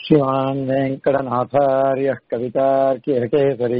श्रीमान् वेङ्कटनाथार्यः कवितार्कियकेसरी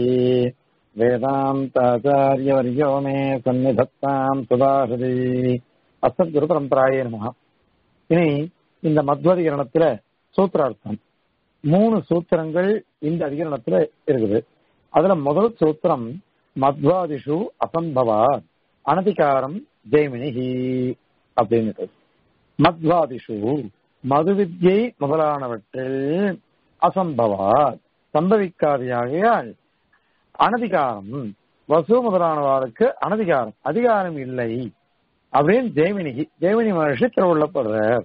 वेदान्ताचार्यवर्यो मे सन्निधत्ताम् सुधाहृதி அசத்குரு பரம்பராயே நமக இனி இந்த மத்வதிகரணத்துல சூத்திரார்த்தம் மூணு சூத்திரங்கள் இந்த அதிகரணத்துல இருக்குது அதுல முதல் சூத்திரம் மத்வாதிஷு அசம்பவா அனதிகாரம் ஜெய்மினிஹி அப்படின்னு மத்வாதிஷு மது வித்யை முதலானவற்றில் அசம்பவா சம்பவிக்காதையாகையால் அனதிகாரம் வசு முதலானவாருக்கு அனதிகாரம் அதிகாரம் இல்லை அப்படின்னு ஜெய்மினிக்கு ஜெய்மினி மகர்ஷி திருவுள்ளப்படுறார்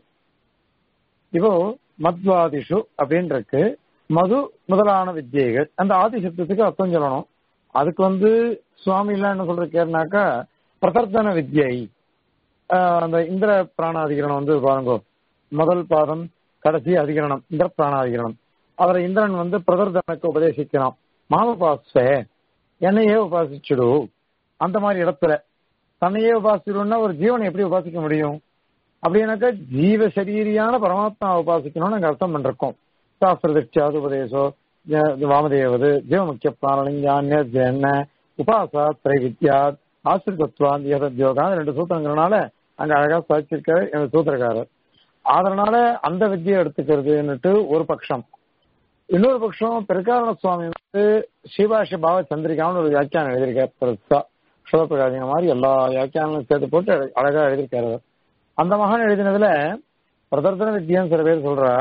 இப்போ மத்வாதிஷு அப்படின்றக்கு மது முதலான வித்தியைகள் அந்த ஆதிசத்துக்கு அர்த்தம் சொல்லணும் அதுக்கு வந்து சுவாமி எல்லாம் என்ன சொல்றாருனாக்கா பிரதர்த்தன வித்யை அந்த இந்திர பிராணாதிகரணம் வந்து பாருங்க முதல் பாதம் கடைசி அதிகரணம் இந்திர பிராணாதிகரணம் அவரை இந்திரன் வந்து பிரதர்தனுக்கு உபதேசிக்கிறான் மாமபாஸ்வ என்னையே உபாசிச்சுடு அந்த மாதிரி இடத்துல தன்னையே உபாசிக்கணும்னா ஒரு ஜீவனை எப்படி உபாசிக்க முடியும் அப்படின்னாக்கா ஜீவ சரீரியான பரமாத்மா உபாசிக்கணும்னு நாங்கள் அர்த்தம் பண்ணிருக்கோம் சாஸ்திர திட்சாது உபதேசோ வாமதேவது ஜீவமுக்கிய பிராணலிங்கான்ய என்ன உபாசா திரை வித்யாத் ஆசிரிதத்வான் யோகா ரெண்டு சூத்திரங்கிறனால அங்க அழகா சாதிச்சிருக்காரு எங்க சூத்திரக்காரர் அதனால அந்த வித்தியை எடுத்துக்கிறதுன்னுட்டு ஒரு பட்சம் இன்னொரு பட்சம் பெருக்காரண சுவாமி வந்து சிவாஷ பாவ சந்திரிகான்னு ஒரு வியாக்கியானம் எழுதியிருக்காரு பெருசா சிவபிரகாசிங்க மாதிரி எல்லா வியாக்கியானங்களும் சேர்த்து போட்டு அழகா எழுதியிருக்காரு அந்த மகான் எழுதினதுல பிரதர்த்தன வித்தியான்னு சில பேர் சொல்றா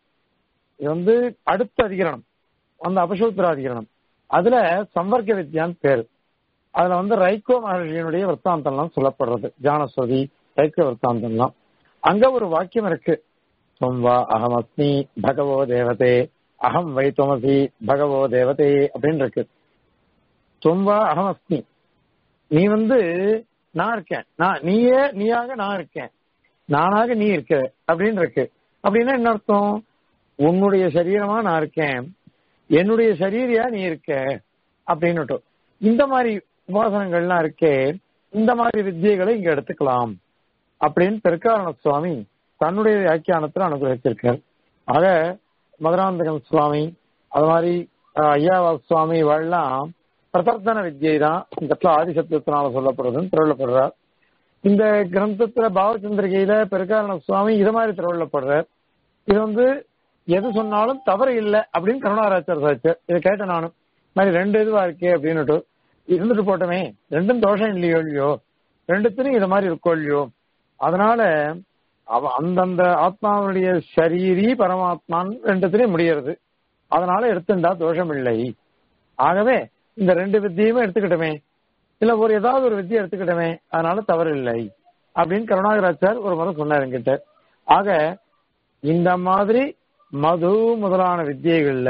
இது வந்து அடுத்த அதிகரணம் அந்த அபசூத்திர அதிகரணம் அதுல சம்பர்க்க வித்யான்னு பேரு அதுல வந்து ரைக்கோ மகர்ஷியினுடைய விற்த்தாந்தம்லாம் சொல்லப்படுறது ஜானஸ்வதி ரைக்கோ விற்த்தாந்தம்லாம் அங்க ஒரு வாக்கியம் இருக்கு சொம்வா அகமஸ்மி பகவோ தேவதே அகம் வை துவமசி பகவோ தேவதே அப்படின்னு இருக்கு சொம்வா அகமஸ்மி நீ வந்து நான் இருக்கேன் நான் நீயே நீயாக நான் இருக்கேன் நானாக நீ இருக்க அப்படின்னு இருக்கு அப்படின்னா என்ன அர்த்தம் உன்னுடைய சரீரமா நான் இருக்கேன் என்னுடைய சரீரியா நீ இருக்க அப்படின்னு இந்த மாதிரி உபாசனங்கள்லாம் இருக்கே இந்த மாதிரி வித்தியைகளை இங்க எடுத்துக்கலாம் அப்படின்னு பெருக்காரண சுவாமி தன்னுடைய வியாக்கியானத்தில் அனுகிரகிச்சிருக்கார் ஆக மதுராந்தகன் சுவாமி அது மாதிரி ஐயாவா சுவாமி இவெல்லாம் பிரதர்த்தன வித்யை தான் இந்த இடத்துல ஆதிசத்தியத்தினால சொல்லப்படுறதுன்னு திருவள்ளப்படுறார் இந்த கிரந்தத்துல பாவச்சந்திரிகையில பெருக்காரண சுவாமி இது மாதிரி திருவள்ளப்படுறார் இது வந்து எது சொன்னாலும் தவறு இல்லை அப்படின்னு கருணாராச்சார் சாச்சர் இதை கேட்டேன் நானும் மாதிரி ரெண்டு இதுவா இருக்கே அப்படின்னுட்டு இருந்துட்டு போட்டோமே ரெண்டும் தோஷம் இல்லையோ இல்லையோ ரெண்டுத்திலும் இது மாதிரி இருக்கோ இல்லையோ அதனால அவ அந்தந்த ஆத்மாவுடைய சரீரி பரமாத்மான்னு ரெண்டுத்திலையும் முடியறது அதனால எடுத்துட்டா தோஷம் இல்லை ஆகவே இந்த ரெண்டு வித்தியுமே எடுத்துக்கிட்டோமே இல்ல ஒரு ஏதாவது ஒரு வித்தியை எடுத்துக்கிட்டோமே அதனால தவறு இல்லை அப்படின்னு கருணாகராச்சார் ஒரு முறை சொன்னார் என்கிட்ட ஆக இந்த மாதிரி மது முதலான வித்தியைகள்ல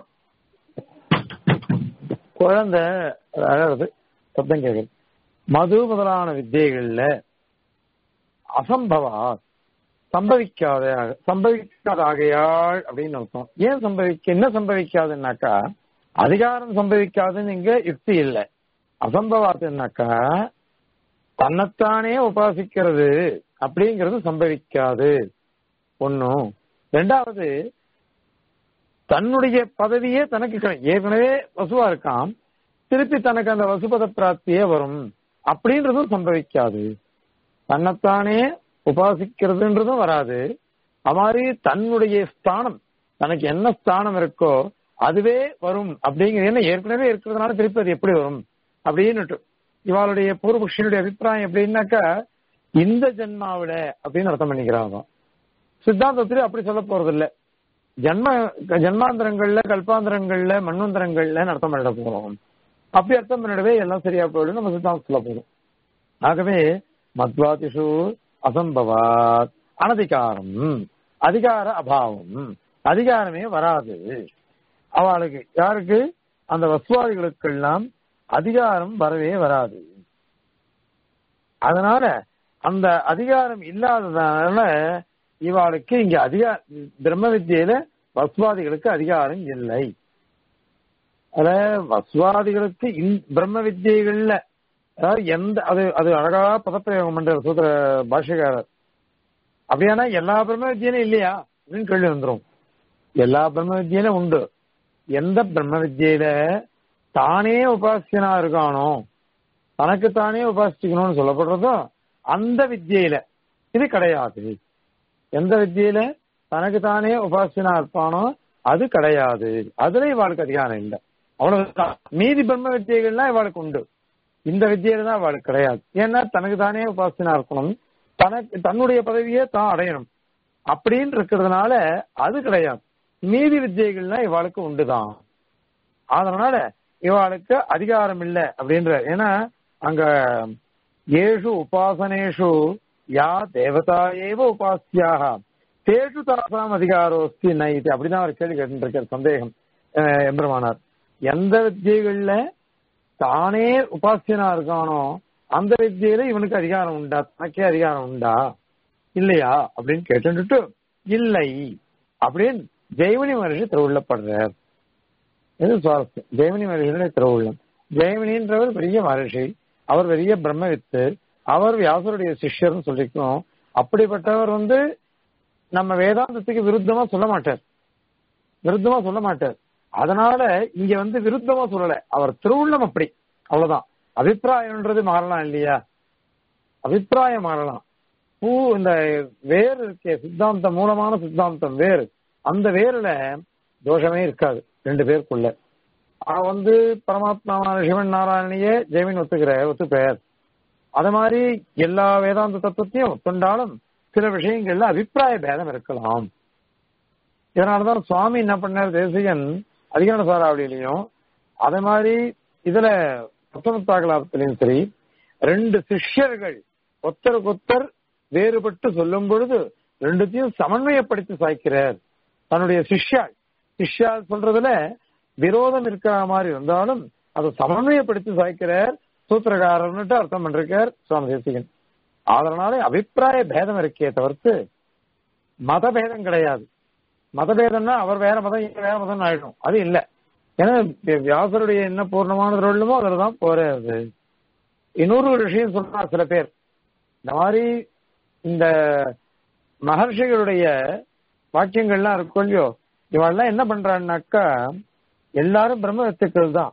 குழந்தை அழகு சப்தம் கேட்குது மது முதலான வித்தியைகள்ல அசம்பவா சம்பவிக்காத சம்பவிக்காத ஆகையாள் அப்படின்னு அர்த்தம் ஏன் சம்பவிக்க என்ன சம்பவிக்காதுன்னாக்கா அதிகாரம் சம்பவிக்காதுன்னு இங்க யுக்தி இல்லை அசம்பவாத்துனாக்கா தன்னைத்தானே உபாசிக்கிறது அப்படிங்கிறது சம்பவிக்காது ஒன்னும் ரெண்டாவது தன்னுடைய பதவியே தனக்கு ஏற்கனவே வசுவா இருக்கான் திருப்பி தனக்கு அந்த வசுபத பிராப்தியே வரும் அப்படின்றதும் சம்பவிக்காது தன்னைத்தானே உபாசிக்கிறதுன்றதும் வராது அது மாதிரி தன்னுடைய ஸ்தானம் தனக்கு என்ன ஸ்தானம் இருக்கோ அதுவே வரும் அப்படிங்கிறது என்ன ஏற்கனவே இருக்கிறதுனால திருப்பி அது எப்படி வரும் அப்படின்னு இவாளுடைய பூர்வபக்ஷியுடைய அபிப்பிராயம் எப்படின்னாக்கா இந்த ஜென்மாவில அப்படின்னு அர்த்தம் பண்ணிக்கிறாங்க சித்தாந்தத்திலே அப்படி சொல்ல போறது இல்ல ஜன்ம ஜன்மாந்திரங்கள்ல கல்பாந்திரங்கள்ல மண்வந்திரங்கள்ல அர்த்தம் பண்ணிட போறோம் அப்படி அர்த்தம் பண்ணிடவே எல்லாம் சரியா போயிடும் நம்ம சித்தாந்தம் சொல்ல போதும் ஆகவே மத்வாதிஷு அசம்பவாத் அனதிகாரம் அதிகார அபாவம் அதிகாரமே வராது அவளுக்கு யாருக்கு அந்த வசுவாதிகளுக்கெல்லாம் அதிகாரம் வரவே வராது அதனால அந்த அதிகாரம் இல்லாததுனால இவாளுக்கு இங்க அதிகார பிரம்ம வித்தியில வசுவாதிகளுக்கு அதிகாரம் இல்லை அத வசுவாதிகளுக்கு பிரம்ம வித்தியைகள்ல அதாவது எந்த அது அது அழகா பதப்பிரயோகம் பண்ற சூத்திர பாஷகாரர் அப்படியானா எல்லா பிரம்ம வித்தியனும் இல்லையா அப்படின்னு கேள்வி வந்துரும் எல்லா பிரம்ம வித்தியிலும் உண்டு எந்த பிரம்ம வித்தியில தானே உபாசியனா இருக்கானோ தனக்கு தானே உபாசிக்கணும்னு சொல்லப்படுறதோ அந்த வித்தியில இது கிடையாது எந்த வித்தியில தனக்கு தானே உபாசியனா இருப்பானோ அது கிடையாது அதுல இவாளுக்கு அதிகாரம் இல்லை அவ்வளவுதான் மீதி பிரம்ம வித்தியைகள்லாம் இவாளுக்கு உண்டு இந்த வித்தியில தான் அவளுக்கு கிடையாது ஏன்னா தனக்கு தானே உபாசனா இருக்கணும் தனக்கு தன்னுடைய பதவியே தான் அடையணும் அப்படின்னு இருக்கிறதுனால அது கிடையாது மீதி வித்தியைகள்லாம் இவாளுக்கு உண்டுதான் அதனால இவாளுக்கு அதிகாரம் இல்லை அப்படின்ற ஏன்னா அங்க ஏஷு உபாசனேஷு யா தேவதா ஏவ உபாசியாக தேஷு தாசாம் அதிகாரோஸ்தி நைது அப்படிதான் அவர் கேள்வி கேட்டு சந்தேகம் அஹ் எம்பெருமானார் எந்த வித்தியைகள்ல தானே உபாசியனா இருக்கானோ அந்த வித்தியில இவனுக்கு அதிகாரம் உண்டா தனக்கே அதிகாரம் உண்டா இல்லையா அப்படின்னு கேட்டுட்டு இல்லை அப்படின்னு ஜெய்வனி மகர்ஷி திருவுள்ளப்படுறார் இது சுவாரஸ்யம் ஜெய்வனி மகர்ஷியுடைய திருவுள்ளம் ஜெய்வனின்றவர் பெரிய மகர்ஷி அவர் பெரிய பிரம்மவித்து அவர் வியாசருடைய சிஷ்யர்னு சொல்லிக்கணும் அப்படிப்பட்டவர் வந்து நம்ம வேதாந்தத்துக்கு விருத்தமா சொல்ல மாட்டார் விருத்தமா சொல்ல மாட்டார் அதனால இங்க வந்து விருத்தமா சொல்லல அவர் திருவுள்ளம் அப்படி அவ்வளவுதான் அபிப்பிராயம்ன்றது மாறலாம் இல்லையா அபிப்பிராயம் மாறலாம் பூ இந்த வேர் இருக்கே சித்தாந்தம் மூலமான சித்தாந்தம் வேறு அந்த வேர்ல தோஷமே இருக்காது ரெண்டு பேருக்குள்ள அவன் வந்து பரமாத்மாவான சிவன் நாராயணையே ஜெயமின் ஒத்துக்கிற ஒத்துப்பெயர் அது மாதிரி எல்லா வேதாந்த தத்துவத்தையும் ஒத்துண்டாலும் சில விஷயங்கள்ல அபிப்பிராய பேதம் இருக்கலாம் இதனாலதான் சுவாமி என்ன பண்ணார் தேசிகன் அதிகார சாராவளியிலையும் அதே மாதிரி இதுல பத்தொன்பத்தாகலாபத்திலையும் சரி ரெண்டு சிஷ்யர்கள் ஒத்தருக்கு ஒத்தர் வேறுபட்டு சொல்லும் பொழுது ரெண்டுத்தையும் சமன்வயப்படுத்தி சாய்க்கிறார் தன்னுடைய சிஷ்யாள் சிஷ்யாள் சொல்றதுல விரோதம் இருக்கிற மாதிரி இருந்தாலும் அதை சமன்வயப்படுத்தி சாய்க்கிறார் சூத்திரகாரர்னுட்டு அர்த்தம் பண்றார் சுவாமி தேசிகன் அதனால அபிப்பிராய பேதம் இருக்கே தவிர்த்து மத பேதம் கிடையாது மதபேதம்னா அவர் வேற மதம் இவர் வேற மதம் ஆயிடும் அது இல்ல ஏன்னா வியாசருடைய என்ன பூர்ணமான திருவள்ளுமோ அதில் தான் போறது இன்னொரு ஒரு விஷயம் சொல்றார் சில பேர் இந்த மாதிரி இந்த மகர்ஷிகளுடைய வாக்கியங்கள்லாம் இருக்கும் இல்லையோ இவெல்லாம் என்ன பண்றான்னாக்கா எல்லாரும் பிரம்ம வித்துக்கள் தான்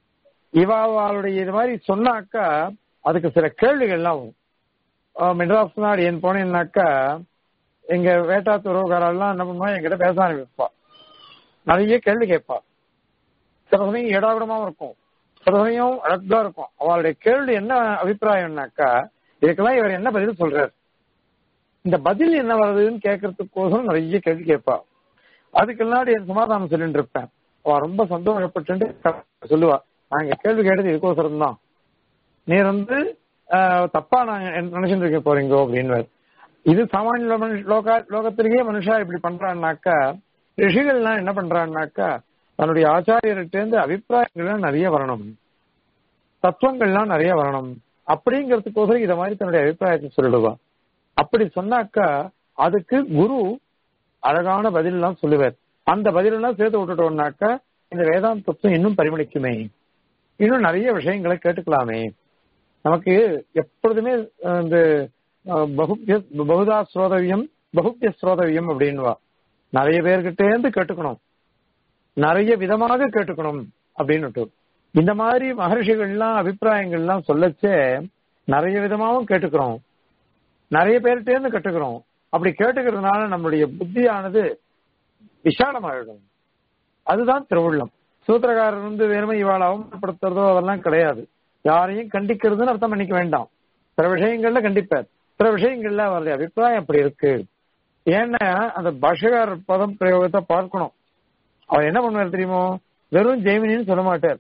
இவாளுடைய இது மாதிரி சொன்னாக்கா அதுக்கு சில கேள்விகள்லாம் வரும் மெட்ராஸ் நாடு ஏன் போனேன்னாக்கா எங்க வேட்டாத்து உறவுக்காரெல்லாம் என்ன பண்ணுவா என்கிட்ட பேச ஆரம்பிப்பா நிறைய கேள்வி கேட்பா சில சமயம் ஏடாவிடமாவும் இருக்கும் சில சமயம் அழகா இருக்கும் அவளுடைய கேள்வி என்ன அபிப்பிராயம்னாக்கா இதுக்கெல்லாம் இவர் என்ன பதில் சொல்றாரு இந்த பதில் என்ன வருதுன்னு கேட்கறதுக்கோசரம் நிறைய கேள்வி கேட்பா அதுக்கெல்லாம் என் சமாதானம் சொல்லிட்டு இருப்பேன் அவ ரொம்ப சந்தோஷப்பட்டு சொல்லுவா நாங்க கேள்வி கேட்டது இதுக்கோசரம் தான் நீ வந்து தப்பா நாங்க நினைச்சுட்டு இருக்க போறீங்க அப்படின்னு இது சாமானிய லோகா லோகத்திலேயே மனுஷா இப்படி பண்றான்னாக்கா ரிஷிகள்லாம் என்ன பண்றான்னாக்கா தன்னுடைய ஆச்சாரியர்கிட்ட இருந்து அபிப்பிராயங்கள்லாம் நிறைய வரணும் தத்துவங்கள்லாம் நிறைய வரணும் அப்படிங்கிறதுக்கோசரம் இத மாதிரி தன்னுடைய அபிப்பிராயத்தை சொல்லிடுவா அப்படி சொன்னாக்கா அதுக்கு குரு அழகான பதில் எல்லாம் சொல்லுவார் அந்த பதிலெல்லாம் சேர்த்து விட்டுட்டோம்னாக்கா இந்த வேதாந்த தத்துவம் இன்னும் பரிமளிக்குமே இன்னும் நிறைய விஷயங்களை கேட்டுக்கலாமே நமக்கு எப்பொழுதுமே இந்த பகுப்பிய பகுதா ஸ்ரோதவியம் பகுப்பிய ஸ்ரோதவியம் அப்படின்வா நிறைய பேர்கிட்ட இருந்து கேட்டுக்கணும் நிறைய விதமாக கேட்டுக்கணும் அப்படின்னு இந்த மாதிரி மகர்ஷிகள்லாம் அபிப்பிராயங்கள்லாம் சொல்லச்சே நிறைய விதமாகவும் கேட்டுக்கிறோம் நிறைய பேர்கிட்ட இருந்து கேட்டுக்கிறோம் அப்படி கேட்டுக்கிறதுனால நம்மளுடைய புத்தியானது விசாலமாயிடும் அதுதான் திருவுள்ளம் சூத்திரக்காரர் வந்து வெறுமை இவாளை அவமானப்படுத்துறதோ அதெல்லாம் கிடையாது யாரையும் கண்டிக்கிறதுன்னு அர்த்தம் பண்ணிக்க வேண்டாம் சில விஷயங்கள்ல கண்டிப்பார் சில விஷயங்கள்ல அவருடைய அபிப்பிராயம் அப்படி இருக்கு ஏன்னா அந்த பாஷகார பதம் பிரயோகத்தை பார்க்கணும் அவர் என்ன பண்ணுவார் தெரியுமோ வெறும் ஜெய்மினின்னு சொல்ல மாட்டார்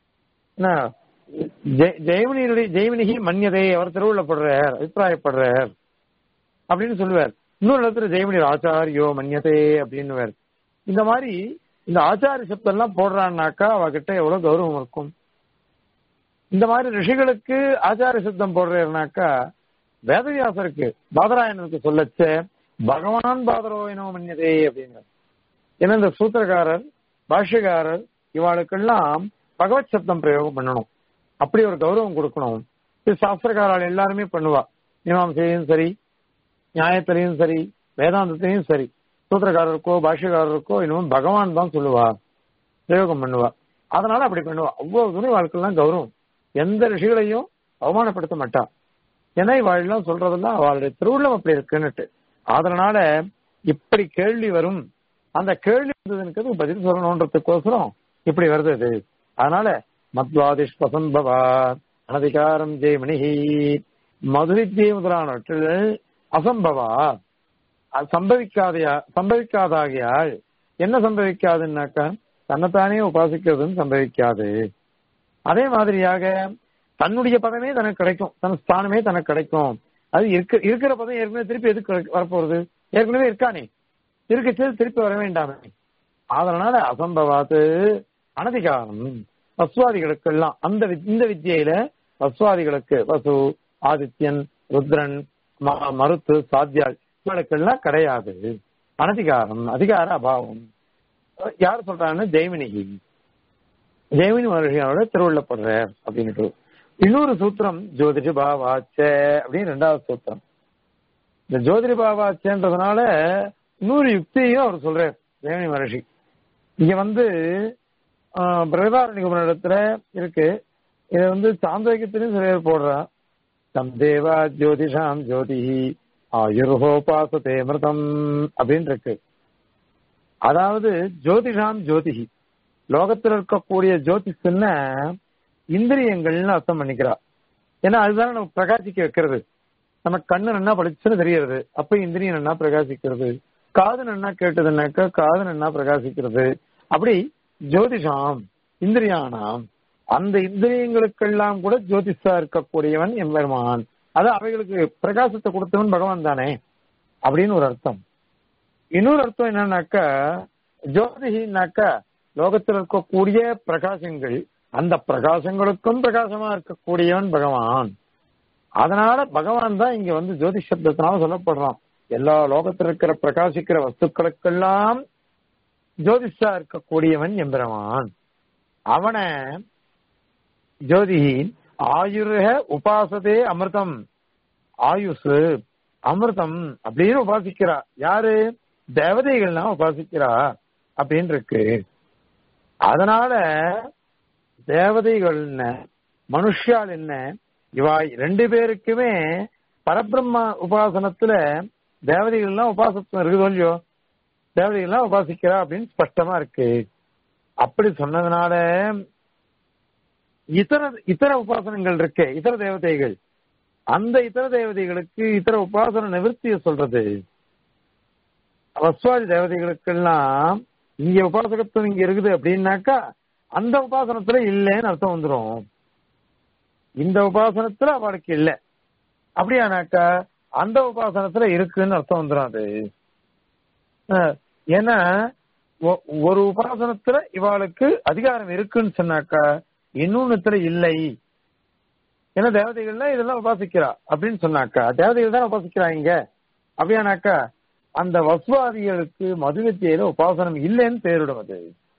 ஜெய்மினியுடைய ஜெய்மினிகி மன்யதை அவர் திருவுள்ளப்படுறார் அபிப்பிராயப்படுறார் அப்படின்னு சொல்லுவார் இன்னொரு இடத்துல ஜெய்மினி ஆச்சாரியோ மன்யதே அப்படின்னு இந்த மாதிரி இந்த ஆச்சாரிய சப்தம் எல்லாம் போடுறான்னாக்கா அவகிட்ட எவ்வளவு கௌரவம் இருக்கும் இந்த மாதிரி ரிஷிகளுக்கு ஆச்சாரிய சப்தம் போடுறாருனாக்கா வேதவியாசருக்கு பாதராயணனுக்கு சொல்லச்ச பகவான் பாதரோயினோ மன்யதே அப்படிங்கிற ஏன்னா இந்த சூத்திரக்காரர் பாஷ்யக்காரர் இவாளுக்கெல்லாம் பகவத் சப்தம் பிரயோகம் பண்ணணும் அப்படி ஒரு கௌரவம் கொடுக்கணும் இது சாஸ்திரக்காரால் எல்லாருமே பண்ணுவா மீமாசையும் சரி நியாயத்திலையும் சரி வேதாந்தத்திலையும் சரி சூத்திரக்காரருக்கோ பாஷ்யக்காரருக்கோ இன்னும் பகவான் தான் சொல்லுவா பிரயோகம் பண்ணுவா அதனால அப்படி பண்ணுவா அவ்வளவு துணை வாழ்க்கைலாம் கௌரவம் எந்த ரிஷிகளையும் அவமானப்படுத்த மாட்டா ஏன்னா இவாழெல்லாம் சொல்றதெல்லாம் அவளுடைய திருவுள்ளம் அப்படி இருக்குன்னுட்டு அதனால இப்படி கேள்வி வரும் அந்த கேள்வி வந்ததுக்கு பதில் சொல்லணுன்றதுக்கோசரம் இப்படி வருது அது அதனால மத்வாதிஷ்வசம்பவா அனதிகாரம் ஜெயமணிஹி மதுவித்யை முதலானவற்றில் அசம்பவா அது சம்பவிக்காதையா சம்பவிக்காதாகியால் என்ன சம்பவிக்காதுன்னாக்கா தன்னைத்தானே உபாசிக்கிறதுன்னு சம்பவிக்காது அதே மாதிரியாக தன்னுடைய பதமே தனக்கு கிடைக்கும் தன் ஸ்தானமே தனக்கு கிடைக்கும் அது இருக்க இருக்கிற பதம் ஏற்கனவே திருப்பி எதுக்கு கிடைக்க- வரப்போறது ஏற்கனவே இருக்கானே இருக்கச்சு திருப்பி வர வேண்டாமே அதனால அசம்பவாத்து அனதிகாரம் வசுவாதிகளுக்கெல்லாம் அந்த வித்- இந்த வித்தியில வசுவாதிகளுக்கு வசு ஆதித்யன் ருத்ரன் ம- மருத்து சாத்தியாள் இவளுக்கெல்லாம் கிடையாது அனதிகாரம் அதிகார அபாவம் யார் சொல்றான்னு ஜெய்மினிகி ஜெய்மினி மகர்ஷியோட திருவள்ளப்படுறார் அப்படின்ட்டு இன்னொரு சூத்திரம் ஜோதிஷ பாவாச்ச அப்படின்னு ரெண்டாவது சூத்திரம் இந்த ஜோதிட பாவாச்சன்றதுனால இன்னொரு யுக்தியையும் அவர் சொல்றார் ஜெய்மினி மகர்ஷி இங்க வந்து பிரகதாரணிகுமர இடத்துல இருக்கு இதை வந்து சாந்தோக்கியத்திலும் சில பேர் போடுறா தம் தேவா ஜோதிஷாம் ஜோதி ஆயுர்ஹோபாசதே மிருதம் அப்படின்னு இருக்கு அதாவது ஜோதிஷாம் ஜோதிஹி லோகத்தில் இருக்கக்கூடிய ஜோதிஷன்னா இந்திரியங்கள்னு அர்த்தம் பண்ணிக்கிறா ஏன்னா அதுதானே நம்ம பிரகாசிக்க வைக்கிறது நம்ம கண்ணு நன்னா படிச்சுன்னு தெரியறது அப்ப இந்திரியம் நன்னா பிரகாசிக்கிறது காது நன்னா கேட்டதுன்னாக்கா காது நன்னா பிரகாசிக்கிறது அப்படி ஜோதிஷாம் இந்திரியானாம் அந்த இந்திரியங்களுக்கெல்லாம் கூட ஜோதிஷா இருக்கக்கூடியவன் எம்பெருமான் அது அவைகளுக்கு பிரகாசத்தை கொடுத்தவன் பகவான் தானே அப்படின்னு ஒரு அர்த்தம் இன்னொரு அர்த்தம் என்னன்னாக்கா ஜோதிஹின்னாக்கா லோகத்தில் இருக்கக்கூடிய பிரகாசங்கள் அந்த பிரகாசங்களுக்கும் பிரகாசமா இருக்கக்கூடியவன் பகவான் அதனால பகவான் தான் இங்க வந்து ஜோதிஷ் சப்தத்தினால சொல்லப்படுறான் எல்லா லோகத்தில் இருக்கிற பிரகாசிக்கிற வஸ்துக்களுக்கெல்லாம் ஜோதிஷா இருக்கக்கூடியவன் எம்பெருமான் அவனை ஜோதிஹி ஆயுர்க உபாசதே அமிர்தம் ஆயுசு அமிர்தம் அப்படின்னு உபாசிக்கிறா யாரு தேவதைகள்லாம் உபாசிக்கிறா அப்படின்னு இருக்கு அதனால தேவதைகள் என்ன மனுஷால் என்ன இவா ரெண்டு பேருக்குமே பரபிரம்ம உபாசனத்துல தேவதைகள்லாம் உபாசத்துவம் இருக்குதோ இல்லையோ தேவதைகள்லாம் உபாசிக்கிறா அப்படின்னு ஸ்பஷ்டமா இருக்கு அப்படி சொன்னதுனால இதர இதர உபாசனங்கள் இருக்கு இதர தேவதைகள் அந்த இதர தேவதைகளுக்கு இதர உபாசன நிவர்த்திய சொல்றது வஸ்வாதி தேவதைகளுக்கெல்லாம் இங்க உபாசகத்துவம் இங்க இருக்குது அப்படின்னாக்கா அந்த உபாசனத்துல இல்லைன்னு அர்த்தம் வந்துரும் இந்த உபாசனத்துல அவளுக்கு இல்ல அப்படியானாக்கா அந்த உபாசனத்துல இருக்குன்னு அர்த்தம் வந்துடும் அது அஹ், ஏன்னா ஒ- ஒரு உபாசனத்துல இவாளுக்கு அதிகாரம் இருக்குன்னு சொன்னாக்கா இன்னொன்னுத்துல இல்லை ஏன்னா தேவதைகள்ல இதெல்லாம் உபாசிக்கிறா அப்படின்னு சொன்னாக்கா தேவதைகள் தான் உபாசிக்கிறா இங்க அப்படியானாக்கா அந்த வசுவாதிகளுக்கு மதுவித்தியில உபாசனம் இல்லைன்னு பேரிடும் அது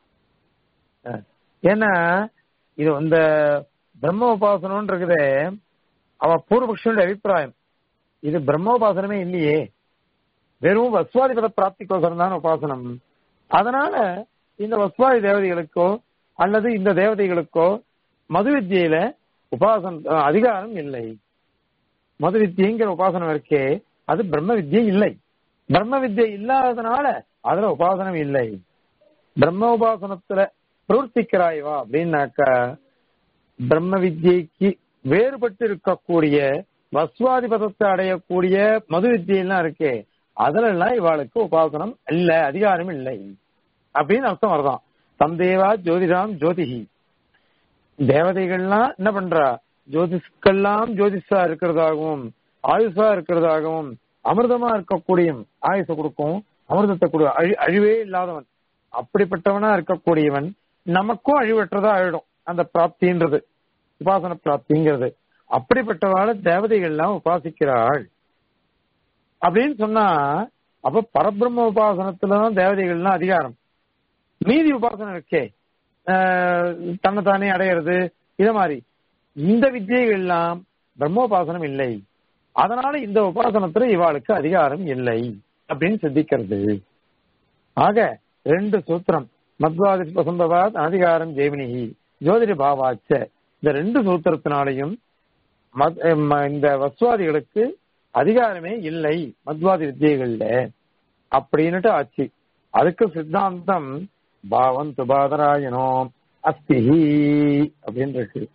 அஹ், ஏன்னா இது இந்த பிரம்ம உபாசனம் இருக்குதே அவ பூர்வபக்ஷனுடைய அபிப்பிராயம் இது பிரம்மோபாசனமே இல்லையே வெறும் வஸ்வாதிபத பிராப்திக்கோசரம் தான் உபாசனம் அதனால இந்த வஸ்வாதி தேவதைகளுக்கோ அல்லது இந்த தேவதைகளுக்கோ மது வித்தியில உபாசன அஹ், அதிகாரம் இல்லை மது வித்தியங்கிற உபாசனம் இருக்கே அது பிரம்ம வித்தியை இல்லை பிரம்ம வித்தியை இல்லாததுனால அதுல உபாசனம் இல்லை பிரம்ம உபாசனத்துல பிரவர்த்திக்கிறாய்வா அப்படின்னாக்கா பிரம்ம வித்யைக்கு வேறுபட்டு இருக்கக்கூடிய வஸ்வாதிபதத்தை அடையக்கூடிய மது வித்தியெல்லாம் இருக்கே அதுல எல்லாம் இவாளுக்கு உபாசனம் இல்ல அதிகாரம் இல்லை அப்படின்னு அர்த்தம் வருதான் தந்தேவா ஜோதிடாம் ஜோதிஹி தேவதைகள்லாம் என்ன பண்றா ஜோதிஷ்கெல்லாம் ஜோதிஷா இருக்கிறதாகவும் ஆயுஷா இருக்கிறதாகவும் அமிர்தமா இருக்கக்கூடிய ஆயுச கொடுக்கும் அமிர்தத்தை கொடு அழி அழிவே இல்லாதவன் அப்படிப்பட்டவனா இருக்கக்கூடியவன் நமக்கும் அழிவற்றதா ஆயிடும் அந்த பிராப்தின்றது உபாசன பிராப்திங்கிறது அப்படிப்பட்டவாள தேவதைகள்லாம் உபாசிக்கிறாள் அப்படின்னு சொன்னா அப்ப பரபிரம்ம உபாசனத்துலதான் தேவதைகள்லாம் அதிகாரம் மீதி உபாசனம் இருக்கே ஆஹ் தன்னைத்தானே அடையிறது இத மாதிரி இந்த வித்தியைகள்லாம் பிரம்மோபாசனம் இல்லை அதனால இந்த உபாசனத்துல இவாளுக்கு அதிகாரம் இல்லை அப்படின்னு சிந்திக்கிறது ஆக ரெண்டு சூத்திரம் மத்வாதி பசம்பவாத் அதிகாரம் ஜெய்மினிகி ஜோதிட பாவாச்ச இந்த ரெண்டு சூத்திரத்தினாலையும் மத்- ம- இந்த வஸ்வாதிகளுக்கு அதிகாரமே இல்லை மத்வாதி வித்தியைகள்ல அப்படின்னுட்டு ஆச்சு அதுக்கு சித்தாந்தம் பாவம் துபாதராயனோ அஸ்திஹி அப்படின்னு இருக்கு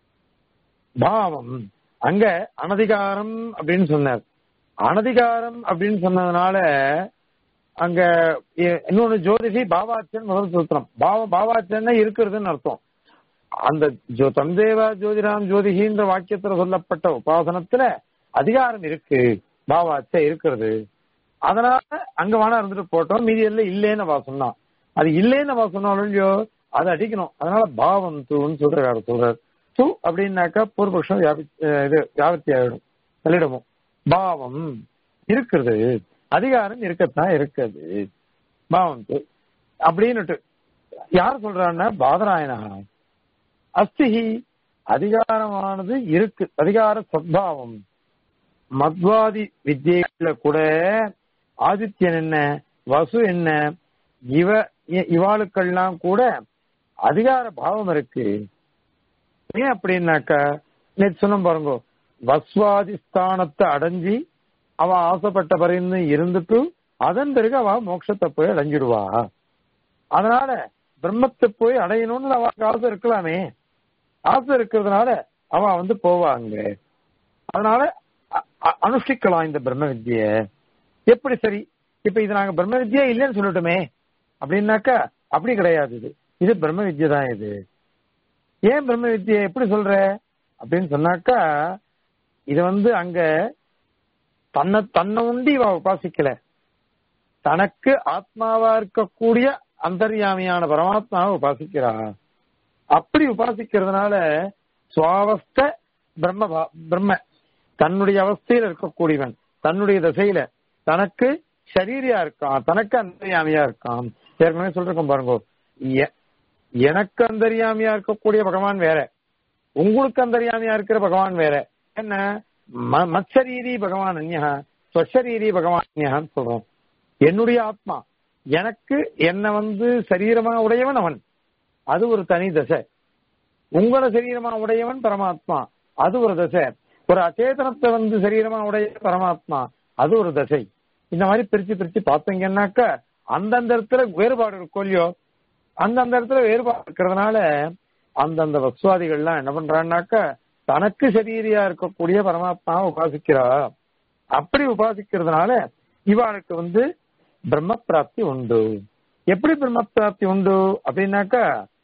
பாவம் அங்க அனதிகாரம் அப்படின்னு சொன்னார் அனதிகாரம் அப்படின்னு சொன்னதுனால அங்க எ- இன்னொன்னு ஜோதிஷி பாவாச்சன் முதல் சூத்திரம் பாவ பாவாச்சன்னா இருக்கிறதுன்னு அர்த்தம் அந்த ஜோ தந்தேவா ஜோதிராம் ஜோதிகின்ற வாக்கியத்துல சொல்லப்பட்ட உபாசனத்துல அதிகாரம் இருக்கு பாவாச்ச இருக்கிறது அதனால அங்க வேணா இருந்துட்டு போட்டோம் மீதி எல்லாம் இல்லேன்னு அவ சொன்னான் அது இல்லேன்னு அவ சொன்னாலும் இல்லையோ அதை அடிக்கணும் அதனால பாவம் தூன்னு சொல்றாரு சொல்றாரு து அப்படின்னாக்கா பூர்வபக்ஷம் வியாபி- அஹ் இது வியாபத்தி ஆயிடும் சொல்லிடுவோம் பாவம் இருக்கிறது அதிகாரம் இருக்கத்தான் இருக்குது பாவம் து அப்படின்னுட்டு யார் சொல்றான்னா பாதராயனா அஸ்திஹி அதிகாரமானது இருக்கு அதிகார சத்பாவம் மத்வாதி வித்தியில கூட ஆதித்யன் என்ன வசு என்ன இவ இ- இவாளுக்கெல்லாம் கூட அதிகார பாவம் இருக்கு ஏன் அப்படின்னாக்கா நேற்று சொன்ன பாருங்க வஸ்வாதி ஸ்தானத்தை அடைஞ்சி அவ ஆசைப்பட்ட பரிந்து இருந்துட்டு அதன் பிறகு அவ மோட்சத்தை போய் அடைஞ்சிடுவா அதனால பிரம்மத்தை போய் அடையணும்னு அவளுக்கு ஆசை இருக்கலாமே ஆசை இருக்கிறதுனால அவ வந்து போவாங்க அதனால அ- அ- அனுஷ்டிக்கலாம் இந்த பிரம்ம வித்திய எப்படி சரி இப்ப இது நாங்க பிரம்ம வித்யா இல்லைன்னு சொல்லட்டுமே அப்படின்னாக்கா அப்படி கிடையாது இது இது பிரம்ம வித்யை தான் இது ஏன் பிரம்ம வித்யை எப்படி சொல்ற அப்படின்னு சொன்னாக்கா இது வந்து அங்க தன்னை தன்னை உண்டி இவ உபாசிக்கல தனக்கு ஆத்மாவா இருக்கக்கூடிய அந்தர்யாமியான பரமாத்மாவை உபாசிக்கிறா அப்படி உபாசிக்கிறதுனால சுவாவஸ்த பிரம்ம பா- பிரம்ம தன்னுடைய அவஸ்தையில இருக்கக்கூடியவன் தன்னுடைய திசையில தனக்கு சரீரியா இருக்கான் தனக்கு அந்தரியாமியா இருக்கான் ஏற்கனவே சொல்லிருக்கோம் பாருங்க எ- எனக்கு அந்தரியாமியா இருக்கக்கூடிய பகவான் வேற உங்களுக்கு அந்தரியாமியா இருக்கிற பகவான் வேற என்ன ம- மத்சரீரி பகவான் அந்யா ஸ்வசரீரி பகவான் அந்யான்னு சொல்றோம் என்னுடைய ஆத்மா எனக்கு என்ன வந்து சரீரமா உடையவன் அவன் அது ஒரு தனி தசை உங்கள சரீரமா உடையவன் பரமாத்மா அது ஒரு தசை ஒரு அச்சேதனத்தை வந்து சரீரமா உடைய பரமாத்மா அது ஒரு தசை இந்த மாதிரி பிரிச்சு பிரிச்சு பார்த்தீங்கன்னாக்க அந்தந்த இடத்துல வேறுபாடு இருக்கும் இல்லையோ அந்தந்த இடத்துல வேறுபாடு இருக்கிறதுனால அந்தந்த வசுவாதிகள்லாம் என்ன பண்றான்னாக்க தனக்கு சரீரியா இருக்கக்கூடிய பரமாத்மாவை உபாசிக்கிறா அப்படி உபாசிக்கிறதுனால இவாளுக்கு வந்து பிரம்ம பிராப்தி உண்டு எப்படி பிரம்ம பிராப்தி உண்டு அப்படின்னாக்கா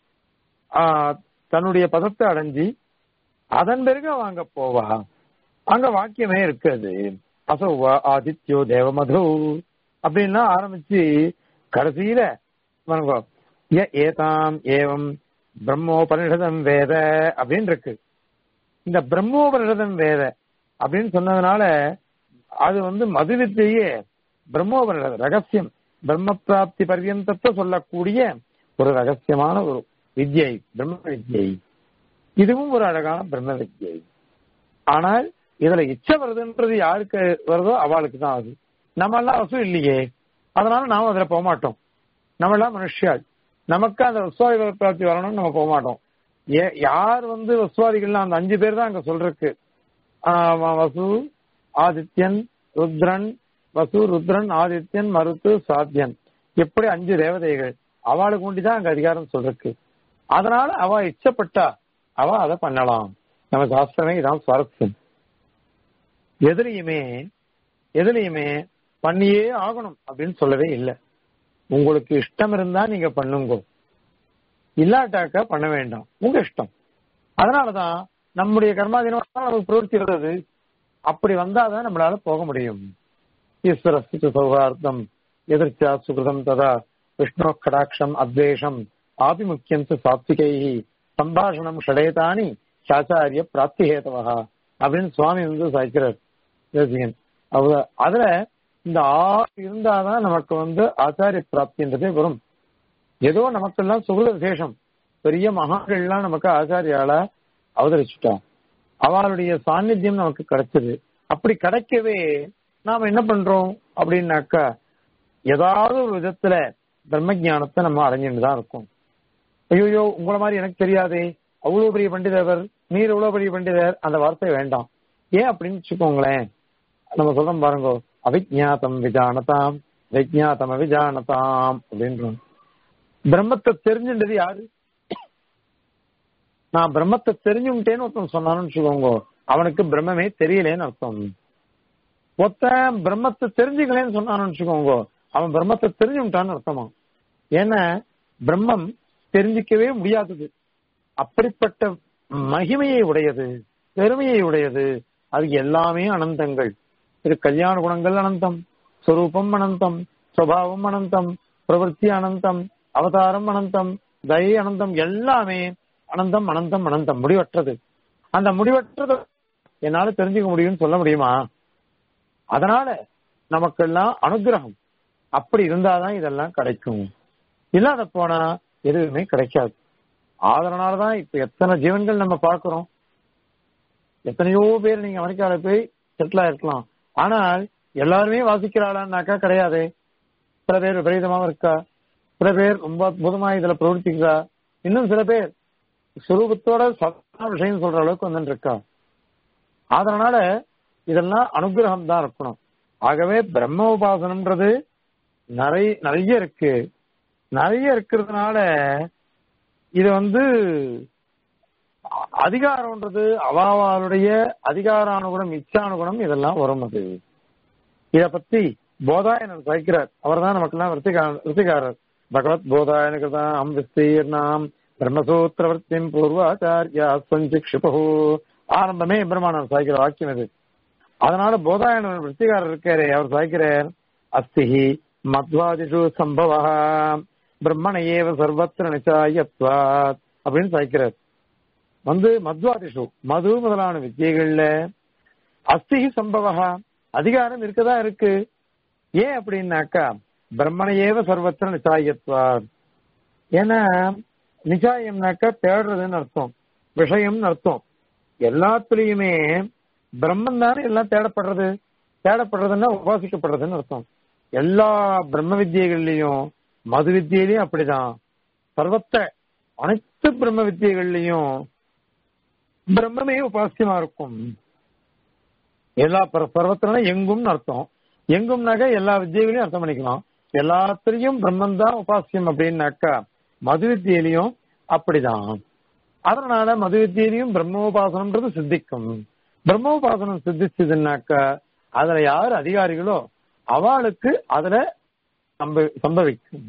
ஆஹ், தன்னுடைய பதத்தை அடைஞ்சி அதன் பிறகு அவ அங்க போவா அங்க வாக்கியமே இருக்காது அசௌவா ஆதித்யோ தேவமது அப்படின்னா ஆரம்பிச்சு கடைசியில பாருங்க, ய ஏதாம் ஏவம் பிரம்மோபனிஷதம் வேத அப்படின்னு இருக்கு இந்த பிரம்மோபனிஷதம் வேத அப்படின்னு சொன்னதுனால அது வந்து மது வித்தையே பிரம்மோபனிஷதம் ரகசியம் பிரம்ம பிராப்தி பர்யந்தத்தை சொல்லக்கூடிய ஒரு ரகசியமான ஒரு வித்யை பிரம்ம வித்யை இதுவும் ஒரு அழகான பிரம்ம வித்யை ஆனால் இதுல இச்சை வருதுன்றது யாருக்கு வருதோ அவளுக்கு தான் அது நம்ம எல்லாம் வசூ இல்லையே அதனால நாம அதுல போக மாட்டோம் நம்ம எல்லாம் மனுஷியாள் நமக்கு அந்த வசுவாதி பிராப்தி வரணும்னு நம்ம போக மாட்டோம் ஏ யார் வந்து வசுவாதிகள்லாம் அந்த அஞ்சு பேர் தான் அங்க சொல்றதுக்கு ஆஹ் வசு ஆதித்யன் ருத்ரன் வசு ருத்ரன் ஆதித்யன் மருத்து சாத்தியன் எப்படி அஞ்சு தேவதைகள் அவளுக்கு உண்டிதான் அங்க அதிகாரம் சொல்றதுக்கு அதனால அவ இச்சப்பட்டா அவ அதை பண்ணலாம் நம்ம சாஸ்திரமே இதான் சுவாரஸ்யம் எதுலையுமே எதுலையுமே பண்ணியே ஆகணும் அப்படின்னு சொல்லவே இல்லை உங்களுக்கு இஷ்டம் இருந்தா நீங்க பண்ணுங்க இல்லாட்டாக்கா பண்ண வேண்டாம் உங்க இஷ்டம் அதனாலதான் நம்முடைய கர்மாதீனம் நமக்கு பிரவர்த்தி வருது அப்படி வந்தாதான் நம்மளால போக முடியும் ஈஸ்வரஸ்து சௌகார்த்தம் எதிர்ச்சா சுகிருதம் ததா விஷ்ணு கடாட்சம் அத்வேஷம் ஆபிமுக்கியம் சாத்விகை சம்பாஷணம் ஷடேதானி சாச்சாரிய பிராப்தி ஹேதவா அப்படின்னு சுவாமி வந்து சாய்க்கிறார் யோசிகன் அவ அதுல இந்த ஆறு இருந்தாதான் நமக்கு வந்து ஆச்சாரிய பிராப்தின்றதே வரும் ஏதோ நமக்கெல்லாம் சுகிருத விசேஷம் பெரிய மகான்கள்லாம் நமக்கு ஆச்சாரியால அவதரிச்சுட்டா அவளுடைய சாநித்தியம் நமக்கு கிடைச்சது அப்படி கிடைக்கவே நாம என்ன பண்றோம் அப்படின்னாக்கா ஏதாவது ஒரு விதத்துல பிரம்ம ஞானத்தை நம்ம அடைஞ்சுட்டு தான் இருக்கோம் ஐயோ உங்களை மாதிரி எனக்கு தெரியாதே அவ்வளவு பெரிய பண்டிதர் நீர் எவ்வளவு பெரிய பண்டிதர் அந்த வார்த்தை வேண்டாம் ஏன் அப்படின்னு வச்சுக்கோங்களேன் நம்ம சொல்றோம் பாருங்க அவிஜாத்தம் விஜானதாம் விஜாத்தம் அவிஜானதாம் அப்படின்றோம் பிரம்மத்தை தெரிஞ்சுன்றது யாரு நான் பிரம்மத்தை தெரிஞ்சுட்டேன்னு ஒருத்தன் சொன்னான்னு வச்சுக்கோங்க அவனுக்கு பிரம்மமே தெரியலேன்னு அர்த்தம் ஒருத்தன் பிரம்மத்தை தெரிஞ்சுக்கலன்னு சொன்னான்னு வச்சுக்கோங்க அவன் பிரம்மத்தை தெரிஞ்சுட்டான்னு அர்த்தமா ஏன்னா பிரம்மம் தெரிஞ்சிக்கவே முடியாதது அப்படிப்பட்ட மகிமையை உடையது பெருமையை உடையது அது எல்லாமே அனந்தங்கள் இது கல்யாண குணங்கள் அனந்தம் ஸ்வரூபம் அனந்தம் சுவாவம் அனந்தம் பிரவருத்தி அனந்தம் அவதாரம் அனந்தம் தயை அனந்தம் எல்லாமே அனந்தம் அனந்தம் அனந்தம் முடிவற்றது அந்த முடிவற்றது என்னால தெரிஞ்சுக்க முடியும்னு சொல்ல முடியுமா அதனால நமக்கெல்லாம் அனுகிரகம் அப்படி இருந்தாதான் இதெல்லாம் கிடைக்கும் இல்லாத போனா எதுவுமே கிடைக்காது அதனாலதான் இப்ப எத்தனை ஜீவன்கள் நம்ம பார்க்கிறோம் எத்தனையோ பேர் நீங்க அமெரிக்கால போய் செட்டில் ஆயிருக்கலாம் ஆனால் எல்லாருமே வாசிக்கிறாளான்னாக்கா கிடையாது சில பேர் விபரீதமாவும் இருக்கா சில பேர் ரொம்ப அற்புதமா இதுல பிரவர்த்திக்கிறா இன்னும் சில பேர் சுரூபத்தோட சதான விஷயம் சொல்ற அளவுக்கு வந்து இருக்கா அதனால இதெல்லாம் அனுகிரகம் தான் இருக்கணும் ஆகவே பிரம்ம உபாசனம்ன்றது நிறைய நிறைய இருக்கு நிறைய இருக்கிறதுனால இது வந்து அதிகாரம்ன்றது அவாவாளுடைய அதிகார அனுகுணம் இச்சானுகுணம் இதெல்லாம் வரும் அது இத பத்தி போதாயனர் சாய்க்கிறார் அவர் தான் நமக்கெல்லாம் விருத்திகாரர் பகவத் போதாயன கிருதாம் விஸ்தீர்ணாம் பிரம்மசூத்திரவர்த்திம் பூர்வாச்சாரியா சஞ்சிக்ஷிபு ஆரம்பமே பிரம்மாணம் சாய்க்கிற வாக்கியம் இது அதனால போதாயனர் விருத்திகாரர் இருக்காரே அவர் சாய்க்கிறார் அஸ்திஹி மத்வாதிஷு சம்பவ பிரம்மண ஏவ சர்வத்திர நிச்சாயத்வாத் அப்படின்னு சாய்க்கிறார் வந்து மத்வாதிஷு மது முதலான வித்தியைகள்ல அஸ்திகி சம்பவா அதிகாரம் இருக்கதா இருக்கு ஏன் அப்படின்னாக்கா பிரம்மண ஏவ சர்வத்திர நிச்சாயத்வாத் ஏன்னா நிச்சாயம்னாக்கா தேடுறதுன்னு அர்த்தம் விஷயம்னு அர்த்தம் எல்லாத்துலயுமே பிரம்மன் தானே எல்லாம் தேடப்படுறது தேடப்படுறதுன்னா உபாசிக்கப்படுறதுன்னு அர்த்தம் எல்லா பிரம்ம வித்தியைகள்லயும் மது வித்தியிலையும் அப்படிதான் சர்வத்த அனைத்து பிரம்ம வித்தியைகள்லயும் பிரம்மமே உபாசியமா இருக்கும் எல்லா பர்வத்தினா எங்கும் அர்த்தம் எங்கும்னாக்க எல்லா வித்தியைகளையும் அர்த்தம் பண்ணிக்கலாம் எல்லாத்திலையும் பிரம்மன் தான் உபாசியம் அப்படின்னாக்கா மது வித்தியிலையும் அப்படிதான் அதனால மது வித்தியிலையும் பிரம்மோபாசனம்ன்றது சித்திக்கும் பிரம்மோபாசனம் சித்திச்சதுன்னாக்கா அதுல யார் அதிகாரிகளோ அவளுக்கு அதுல சம்பவிக்கும்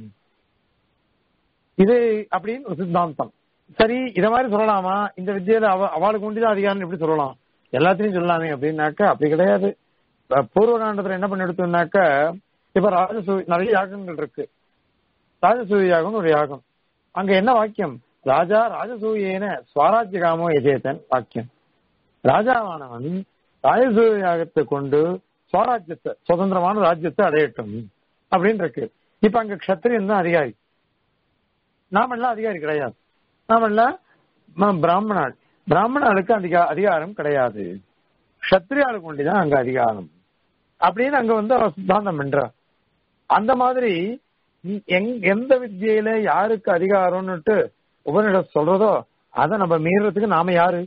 இது அப்படின்னு ஒரு சித்தாந்தம் சரி இத மாதிரி சொல்லலாமா இந்த வித்தியில அவ அவளுக்கு உண்டிதான் அதிகாரம் எப்படி சொல்லலாம் எல்லாத்தையும் சொல்லலாமே அப்படின்னாக்கா அப்படி கிடையாது பூர்வகாண்டத்துல என்ன பண்ணி எடுத்தோம்னாக்க இப்ப ராஜசூ நிறைய யாகங்கள் இருக்கு ராஜசூய யாகம் ஒரு யாகம் அங்க என்ன வாக்கியம் ராஜா ராஜசூயேன ஸ்வராஜ்ய காமோ எஜேதன் வாக்கியம் ராஜாவானவன் ராஜசூய யாகத்தை கொண்டு ஸ்வராஜ்யத்தை சுதந்திரமான ராஜ்யத்தை அடையட்டும் அப்படின்னு இருக்கு இப்ப அங்க கஷத்திரியன் தான் அதிகாரி நாமெல்லாம் அதிகாரி கிடையாது நாமெல்லாம் பிராமணாள் பிராமணாளுக்கு அதிகா அதிகாரம் கிடையாது கத்திரியாளுக்கு ஒண்டிதான் அங்க அதிகாரம் அப்படின்னு அங்க வந்து அவர் சித்தாந்தம் பண்றார் அந்த மாதிரி எந்த வித்தியில யாருக்கு அதிகாரம்னுட்டு உபனிஷத் சொல்றதோ அதை நம்ம மீறதுக்கு நாம யாரு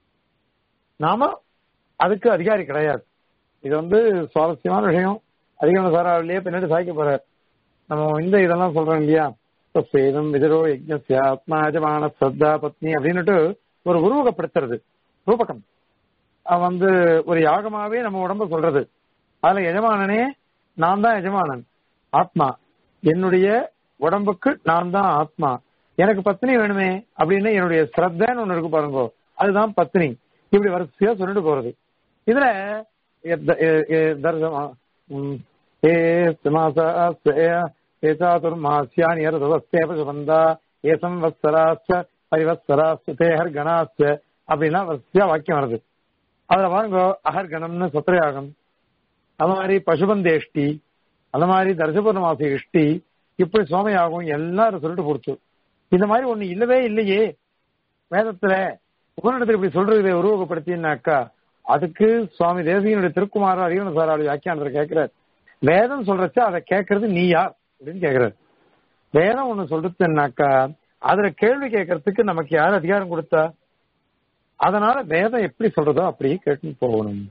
நாம அதுக்கு அதிகாரி கிடையாது இது வந்து சுவாரஸ்யமான விஷயம் அதிகமான சாராவிலேயே பின்னாடி சாய்க்க போறார் நம்ம இந்த இதெல்லாம் சொல்றோம் இல்லையா சேதம் விதரோ யஜ்ஞ ஆத்மாஜமான சத்தா பத்னி அப்படின்னுட்டு ஒரு உருவகப்படுத்துறது ரூபகம் வந்து ஒரு யாகமாவே நம்ம உடம்ப சொல்றது அதுல எஜமானனே நான் தான் எஜமானன் ஆத்மா என்னுடைய உடம்புக்கு நான் தான் ஆத்மா எனக்கு பத்னி வேணுமே அப்படின்னு என்னுடைய ஸ்ரத்தன்னு ஒண்ணு இருக்கு பாருங்க அதுதான் பத்னி இப்படி வரிசையா சொல்லிட்டு போறது இதுல ஏசாதுர்மாசியானி ஏசவந்தா ஏசம் வத்சராச்ச பரிவத்சராச்ச தேஹர் கணாச்ச அப்படின்னா வரிசையா வாக்கியம் வருது அதுல பாருங்க அகர்கணம்னு சத்திரயாகம் அது மாதிரி பசுபந்தேஷ்டி அந்த மாதிரி தர்சபூர்ணமாசி இஷ்டி இப்படி சோமயாகம் எல்லாரும் சொல்லிட்டு கொடுத்து இந்த மாதிரி ஒண்ணு இல்லவே இல்லையே வேதத்துல உபநிடத்தில் இப்படி சொல்றது உருவகப்படுத்தினாக்கா அதுக்கு சுவாமி தேசியனுடைய திருக்குமார அறிவன சாராளி வியாக்கியானத்தில் கேட்கிறார் வேதம் சொல்றச்ச அதை கேட்கறது நீ யார் அப்படின்னு கேட்கிறார் வேதம் ஒண்ணு சொல்றதுன்னாக்கா அதுல கேள்வி கேட்கறதுக்கு நமக்கு யார் அதிகாரம் கொடுத்தா அதனால வேதம் எப்படி சொல்றதோ அப்படியே கேட்டு போகணும்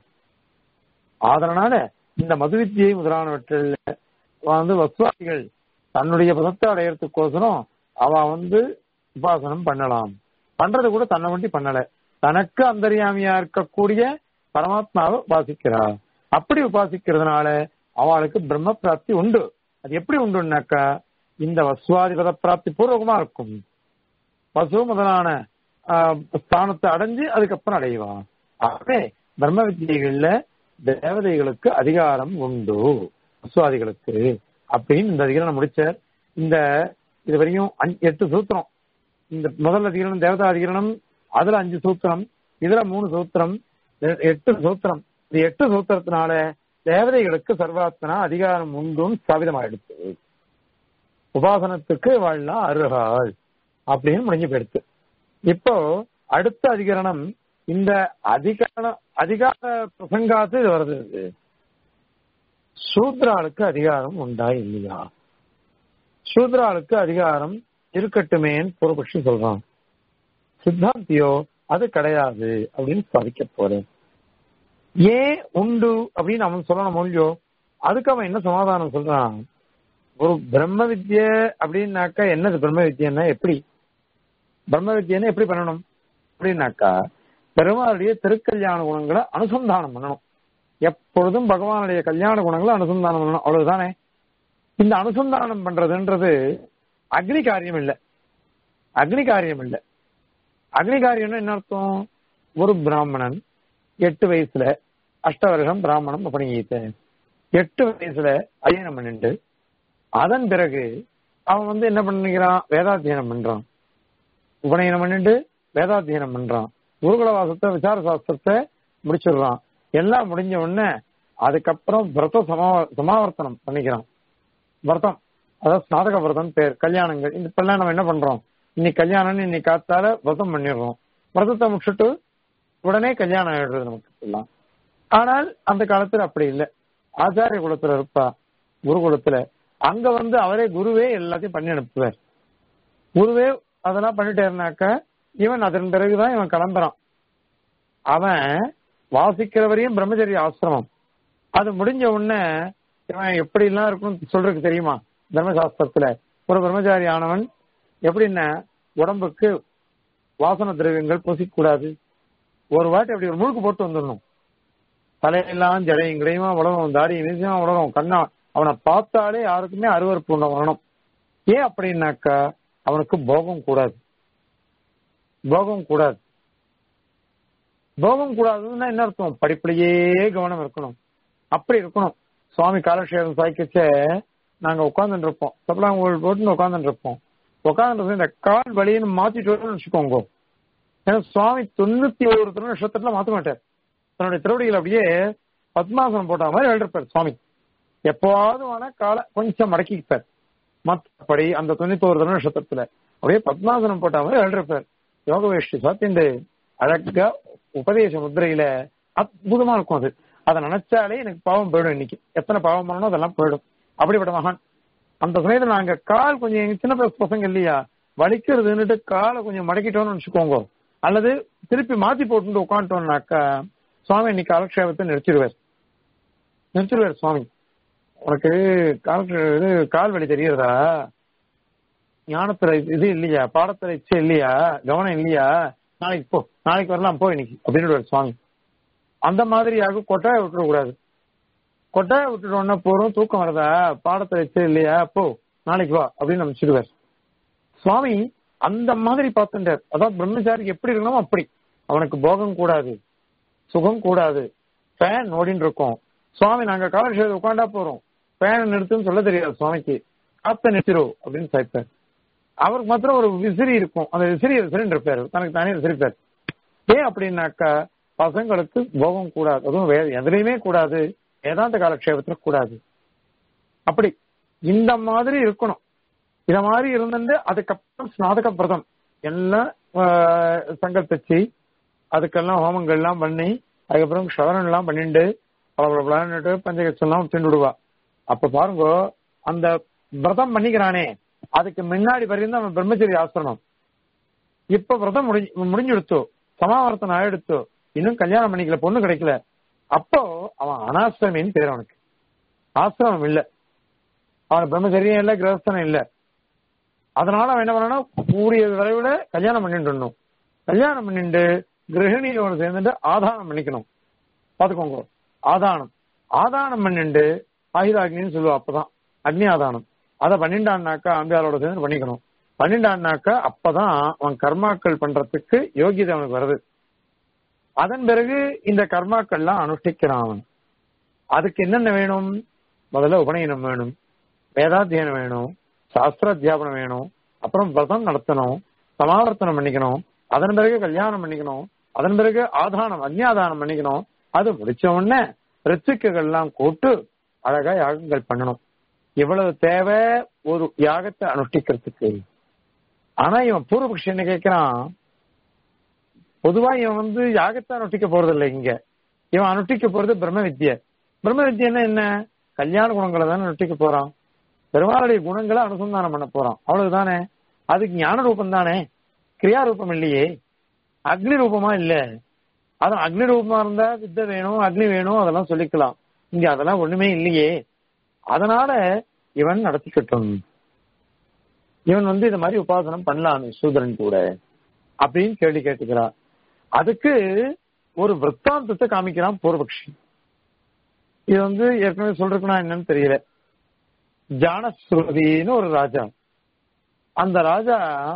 அதனால இந்த மதுவித்தியை முதலானவற்றில் வந்து வசுவாதிகள் தன்னுடைய பதத்தை அடையறதுக்கோசரம் அவ வந்து உபாசனம் பண்ணலாம் பண்றது கூட தன்னை வண்டி பண்ணல தனக்கு அந்தரியாமியா இருக்கக்கூடிய பரமாத்மாவை உபாசிக்கிறா அப்படி உபாசிக்கிறதுனால அவளுக்கு பிரம்ம பிராப்தி உண்டு அது எப்படி உண்டுனாக்கா இந்த வசுவாதிபத பிராப்தி பூர்வகமா இருக்கும் பசு முதலான ஆஹ், ஸ்தானத்தை அடைஞ்சு அதுக்கப்புறம் அடைவா ஆகவே பிரம்ம வித்தியைகள்ல தேவதைகளுக்கு அதிகாரம் உண்டு வசுவாதிகளுக்கு அப்படின்னு இந்த அதிகாரம் முடிச்சார் இந்த இது வரையும் அஞ்சு- எட்டு சூத்திரம் இந்த முதல் அதிகரணம் தேவதா அதிகரணம் அதுல அஞ்சு சூத்திரம் இதுல மூணு சூத்திரம் எ- எட்டு சூத்திரம் இந்த எட்டு சூத்திரத்தினால தேவதைகளுக்கு சர்வாத்மனா அதிகாரம் உண்டும் ஸ்தாபிதமாயிடுச்சு உபாசனத்துக்கு வாழலாம் அருகாள் அப்படின்னு முடிஞ்சு போயிடுச்சு இப்போ அடுத்த அதிகரணம் இந்த அதிகார அதிகார பிரசங்காத்து இது வருது இது. சூத்ராளுக்கு அதிகாரம் உண்டா இல்லையா சூத்ராளுக்கு அதிகாரம் இருக்கட்டுமேன்னு பூர்வபக்ஷி சொல்றான் சித்தாந்தியோ அது கிடையாது அப்படின்னு சாதிக்க போறேன் ஏன் உண்டு அப்படின்னு அவன் சொல்லணும் மொழியோ அதுக்கு அவன் என்ன சமாதானம் சொல்றான் ஒரு பிரம்ம வித்ய அப்படின்னாக்கா என்னது பிரம்ம வித்யன்னா எப்படி பிரம்ம வித்யன்னு எப்படி பண்ணணும் அப்படின்னாக்கா பெருமாளுடைய திருக்கல்யாண குணங்களை அனுசந்தானம் பண்ணணும் எப்பொழுதும் பகவானுடைய கல்யாண குணங்களை அனுசந்தானம் பண்ணணும் அவ்வளவுதானே இந்த அனுசந்தானம் பண்றதுன்றது அக்னி காரியம் இல்ல அக்னி காரியம் இல்ல அக்னி காரியம்னா என்ன அர்த்தம் ஒரு பிராமணன் எட்டு வயசுல அஷ்ட வருஷம் பிராமணம் அப்படிங்கிட்ட எட்டு வயசுல அயனம் பண்ணிட்டு அதன் பிறகு அவன் வந்து என்ன பண்ணிக்கிறான் வேதாத்தியனம் பண்றான் உபநயனம் பண்ணிட்டு வேதாத்தியனம் பண்றான் குருகுல வாசத்தை விசார சாஸ்திரத்தை முடிச்சிடுறான் எல்லாம் முடிஞ்ச உடனே அதுக்கப்புறம் விரத சமா சமாவர்த்தனம் பண்ணிக்கிறான் விரதம் அதாவது ஸ்நாதக விரதம் பேர் கல்யாணங்கள் இந்த இப்பெல்லாம் நம்ம என்ன பண்றோம் இன்னைக்கு கல்யாணம்னு இன்னைக்கு காத்தால விரதம் பண்ணிடுறோம் விரதத்தை முடிச்சுட்டு உடனே கல்யாணம் ஆயிடுறது நமக்கு எல்லாம் ஆனால் அந்த காலத்துல அப்படி இல்லை ஆச்சாரிய குலத்துல இருப்பா குருகுலத்துல அங்க வந்து அவரே குருவே எல்லாத்தையும் பண்ணி அனுப்புவார் குருவே அதெல்லாம் பண்ணிட்டேருனாக்க இவன் அதன் பிறகுதான் இவன் கிளம்புறான் அவன் வாசிக்கிற வரையும் பிரம்மச்சரிய ஆசிரமம் அது முடிஞ்ச உடனே இவன் எப்படி எல்லாம் இருக்கணும் சொல்றதுக்கு தெரியுமா தர்மசாஸ்திரத்துல ஒரு பிரம்மச்சாரி ஆனவன் எப்படின்னா உடம்புக்கு வாசன திரவியங்கள் பூசிக்கூடாது ஒரு வாட்டி அப்படி ஒரு முழுக்கு போட்டு வந்துடணும் தலையெல்லாம் ஜடையும் கிடையுமா உலகம் தாடி நிச்சயமா உலகம் கண்ணா அவனை பார்த்தாலே யாருக்குமே அருவறுப்பு உண்டு வரணும் ஏன் அப்படின்னாக்கா அவனுக்கு போகம் கூடாது போகம் கூடாது போகம் கூடாதுன்னா என்ன அர்த்தம் படிப்புலயே கவனம் இருக்கணும் அப்படி இருக்கணும் சுவாமி காலக்ஷேபம் சாய்க்கச்ச நாங்க உட்கார்ந்துட்டு இருப்போம் சப்பலாங்கோல் போட்டு உட்கார்ந்துட்டு இருப்போம் உட்கார்ந்து இந்த கால் வலின்னு மாத்திட்டு வச்சுக்கோங்க ஏன்னா சுவாமி தொண்ணூத்தி ஒரு திருநட்சத்திரத்துல மாத்த மாட்டார் தன்னுடைய திருவடிகள் அப்படியே பத்மாசனம் போட்ட மாதிரி எழுதிருப்பார் சுவாமி எப்போவாவது வேணா காலை கொஞ்சம் மடக்கிப்பார் மற்றபடி அந்த தொண்ணூத்தி ஒரு திருநட்சத்திரத்துல அப்படியே பத்மாசனம் போட்ட மாதிரி எழுதிருப்பார் யோக வேஷ்டி சாத்திண்டு அழகா உபதேச முத்திரையில அற்புதமா இருக்கும் அது அதை நினைச்சாலே எனக்கு பாவம் போயிடும் இன்னைக்கு எத்தனை பாவம் பண்ணணும் அதெல்லாம் போயிடும் அப்படிப்பட்ட மகான் அந்த சமயத்துல நாங்க கால் கொஞ்சம் எங்க சின்ன பச- பசங்க இல்லையா வலிக்கிறதுன்னுட்டு காலை கொஞ்சம் மடக்கிட்டோம்னு வச்சுக்கோங்க அல்லது திருப்பி மாத்தி போட்டு உட்காந்துட்டோம்னாக்கா சுவாமி இன்னைக்கு காலக்ஷேபத்தை நிறுத்திடுவார் நிறுத்திடுவார் சுவாமி உனக்கு கால் இது கால் வலி தெரியறதா ஞானத்துல இது இல்லையா பாடத்துல இச்சை இல்லையா கவனம் இல்லையா நாளைக்கு போ நாளைக்கு வரலாம் போ இன்னைக்கு அப்படின்னு சுவாமி அந்த மாதிரியாக கொட்டாய விட்டுற கூடாது கொட்டாய விட்டுட்டோம்னா போறோம் தூக்கம் வருதா பாடத்துல இச்சை இல்லையா போ நாளைக்கு வா அப்படின்னு அமைச்சிடுவார் சுவாமி அந்த மாதிரி பார்த்துட்டார் அதாவது பிரம்மச்சாரி எப்படி இருக்கணும் அப்படி அவனுக்கு போகம் கூடாது சுகம் கூடாது ஃபேன் ஓடின்னு இருக்கும் சுவாமி நாங்க காலக்ஷேபம் உட்காண்டா போறோம் ஃபேன் நிறுத்துன்னு சொல்ல தெரியாது சுவாமிக்கு காத்த நிறுத்திரோ அப்படின்னு சாய்ப்பார் அவருக்கு மாத்திரம் ஒரு விசிறி இருக்கும் அந்த விசிறி விசிறின்னு இருப்பாரு தனக்கு தானே விசிறிப்பார் ஏன் அப்படின்னாக்கா பசங்களுக்கு போகம் கூடாது அதுவும் வேற எதுலையுமே கூடாது வேதாந்த காலக்ஷேபத்துல கூடாது அப்படி இந்த மாதிரி இருக்கணும் இத மாதிரி இருந்துட்டு அதுக்கப்புறம் ஸ்நாதக பிரதம் எல்லாம் ஆஹ், சங்கல்பிச்சு அதுக்கெல்லாம் ஹோமங்கள் எல்லாம் பண்ணி அதுக்கப்புறம் ஷவரன் எல்லாம் பண்ணிட்டு பலபலன்னு பஞ்சகட்சம் எல்லாம் திண்டு விடுவா அப்ப பாருங்க அந்த விரதம் பண்ணிக்கிறானே அதுக்கு முன்னாடி வரையும் அவன் பிரம்மச்சரிய ஆசிரமம் இப்ப விரதம் முடிஞ்சு முடிஞ்சுடுத்தோ சமாவர்த்தனம் ஆயிடுத்தோ இன்னும் கல்யாணம் பண்ணிக்கல பொண்ணு கிடைக்கல அப்போ அவன் அனாசிரமின்னு பேர் அவனுக்கு ஆசிரமம் இல்ல அவன் பிரம்மச்சரியம் இல்ல கிரகஸ்தனம் இல்ல அதனால அவன் என்ன பண்ணணும் கூடிய விரைவில் கல்யாணம் பண்ணிட்டு கல்யாணம் பண்ணிட்டு கிரகிணியோட சேர்ந்துட்டு ஆதானம் பண்ணிக்கணும் பாத்துக்கோங்க ஆதானம் ஆதானம் பண்ணிட்டு ஆயுதாக்னின்னு சொல்லுவோம் அப்பதான் அக்னி ஆதானம் அதை பண்ணிட்டான்னாக்கா அம்பியாரோட சேர்ந்து பண்ணிக்கணும் பண்ணிட்டான்னாக்கா அப்பதான் அவன் கர்மாக்கள் பண்றதுக்கு யோகியதை அவனுக்கு வருது அதன் பிறகு இந்த கர்மாக்கள்லாம் அனுஷ்டிக்கிறான் அவன் அதுக்கு என்னென்ன வேணும் முதல்ல உபநயனம் வேணும் வேதாத்தியனம் வேணும் சாஸ்திர அத்தியாபனம் வேணும் அப்புறம் விரதம் நடத்தணும் சமாவர்த்தனம் பண்ணிக்கணும் அதன் பிறகு கல்யாணம் பண்ணிக்கணும் அதன் பிறகு ஆதானம் அக்னியாதானம் பண்ணிக்கணும் அது முடிச்ச உடனே ரிச்சிக்குகள்லாம் கூட்டு அழகா யாகங்கள் பண்ணணும் இவ்வளவு தேவை ஒரு யாகத்தை அனுஷ்டிக்கிறதுக்கு ஆனா இவன் பூர்வபக்ஷி என்ன கேட்கிறான் பொதுவா இவன் வந்து யாகத்தை அனுஷ்டிக்க போறது இல்லை இங்க இவன் அனுஷ்டிக்க போறது பிரம்ம வித்ய பிரம்ம வித்யன்னா என்ன கல்யாண குணங்களை தானே அனுஷ்டிக்க போறான் பெருமாளுடைய குணங்களை அனுசந்தானம் பண்ண போறான் அவ்வளவுதானே அதுக்கு ஞான ரூபம் தானே கிரியா ரூபம் இல்லையே அக்னி ரூபமா இல்ல அதான் அக்னி ரூபமா இருந்தா வித்தை வேணும் அக்னி வேணும் அதெல்லாம் சொல்லிக்கலாம் இங்க அதெல்லாம் ஒண்ணுமே இல்லையே அதனால இவன் நடத்திக்கட்டும் இவன் வந்து இந்த மாதிரி உபாசனம் பண்ணலாம் சூதரன் கூட அப்படின்னு கேள்வி கேட்டுக்கிறார் அதுக்கு ஒரு விற்த்தாந்தத்தை காமிக்கிறான் பூர்வபக்ஷி இது வந்து ஏற்கனவே சொல்றதுக்குன்னா என்னன்னு தெரியல ஜானஸ்ருதின்னு ஒரு ராஜா அந்த ராஜா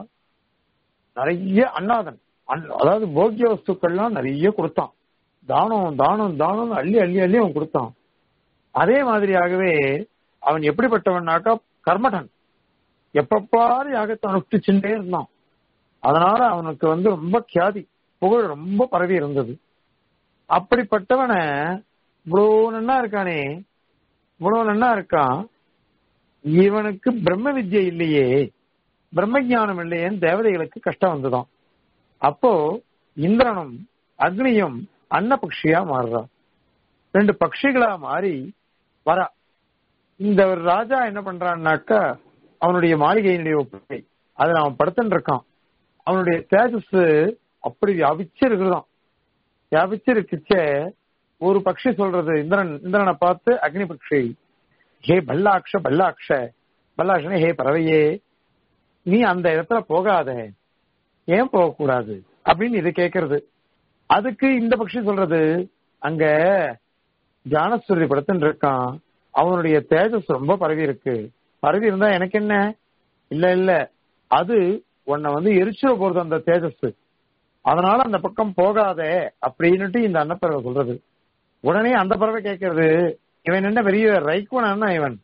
நிறைய அண்ணாதன் அதாவது போக்கிய வஸ்துக்கள்லாம் நிறைய கொடுத்தான் தானம் தானம் தானம் அள்ளி அள்ளி அள்ளி அவன் கொடுத்தான் அதே மாதிரியாகவே அவன் எப்படிப்பட்டவன்னாக்கா கர்மடன் எப்பப்பாரு யாகத்தை அனுஷ்டிச்சுட்டே இருந்தான் அதனால அவனுக்கு வந்து ரொம்ப கியாதி புகழ் ரொம்ப பரவி இருந்தது அப்படிப்பட்டவனை இவ்வளவு நன்னா இருக்கானே இவ்வளவு நன்னா இருக்கான் இவனுக்கு பிரம்ம வித்யை இல்லையே பிரம்ம ஜானம் இல்லையேன்னு தேவதைகளுக்கு கஷ்டம் வந்துதான் அப்போ இந்திரனும் அக்னியும் அன்ன பக்ஷியா மாறுறான் ரெண்டு பக்ஷிகளா மாறி வரா இந்த ஒரு ராஜா என்ன பண்றான்னாக்கா அவனுடைய மாளிகையினுடைய ஒப்புமை அதுல அவன் படுத்துட்டு இருக்கான் அவனுடைய தேஜஸ் அப்படி வியாபிச்சிருக்குதான் வியாபிச்சிருக்குச்ச ஒரு பக்ஷி சொல்றது இந்திரன் இந்திரனை பார்த்து அக்னி பக்ஷி ஹே பல்லாக்ஷ பல்லாக்ஷ பல்லாக்ஷனே ஹே பறவையே நீ அந்த இடத்துல போகாத ஏன் போகக்கூடாது அப்படின்னு இது கேக்குறது அதுக்கு இந்த பக்ஷி சொல்றது அங்க ஜானஸ்வரி படுத்துட்டு இருக்கான் அவனுடைய தேஜஸ் ரொம்ப பரவி இருக்கு பரவி இருந்தா எனக்கு என்ன இல்ல இல்ல அது உன்னை வந்து எரிச்சிட போறது அந்த தேஜஸ் அதனால அந்த பக்கம் போகாத அப்படின்னுட்டு இந்த அன்னப்பறவை சொல்றது உடனே அந்த பறவை கேட்கறது இவன் என்ன பெரிய ரைக்குவனா இவன்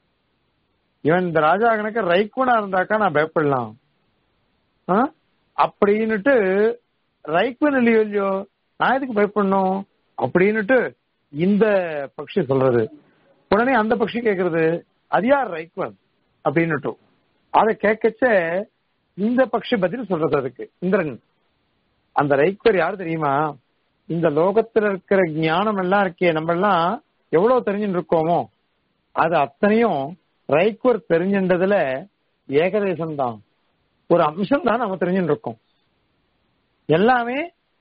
இவன் இந்த ராஜா கணக்கு ரைக்குவனா இருந்தாக்கா நான் பயப்படலாம் அப்படின்னுட்டு ரைக்குவன் இல்லையோ இல்லையோ நான் எதுக்கு பயப்படணும் அப்படின்னுட்டு இந்த பக்ஷி சொல்றது உடனே அந்த பக்ஷி கேக்குறது அது யார் ரைக்வன் அப்படின்னுட்டு அதை கேட்கச்ச இந்த பக்ஷி பதில் சொல்றது அதுக்கு இந்திரன் அந்த ரைக்வர் யாரு தெரியுமா இந்த லோகத்துல இருக்கிற ஞானம் எல்லாம் இருக்கே நம்ம எல்லாம் எவ்வளவு தெரிஞ்சுட்டு இருக்கோமோ அது அத்தனையும் ரைக்வர் தெரிஞ்சின்றதுல ஏகதேசம் தான் ஒரு அம்சம் தான் நம்ம தெரிஞ்சுட்டு இருக்கோம் எல்லாமே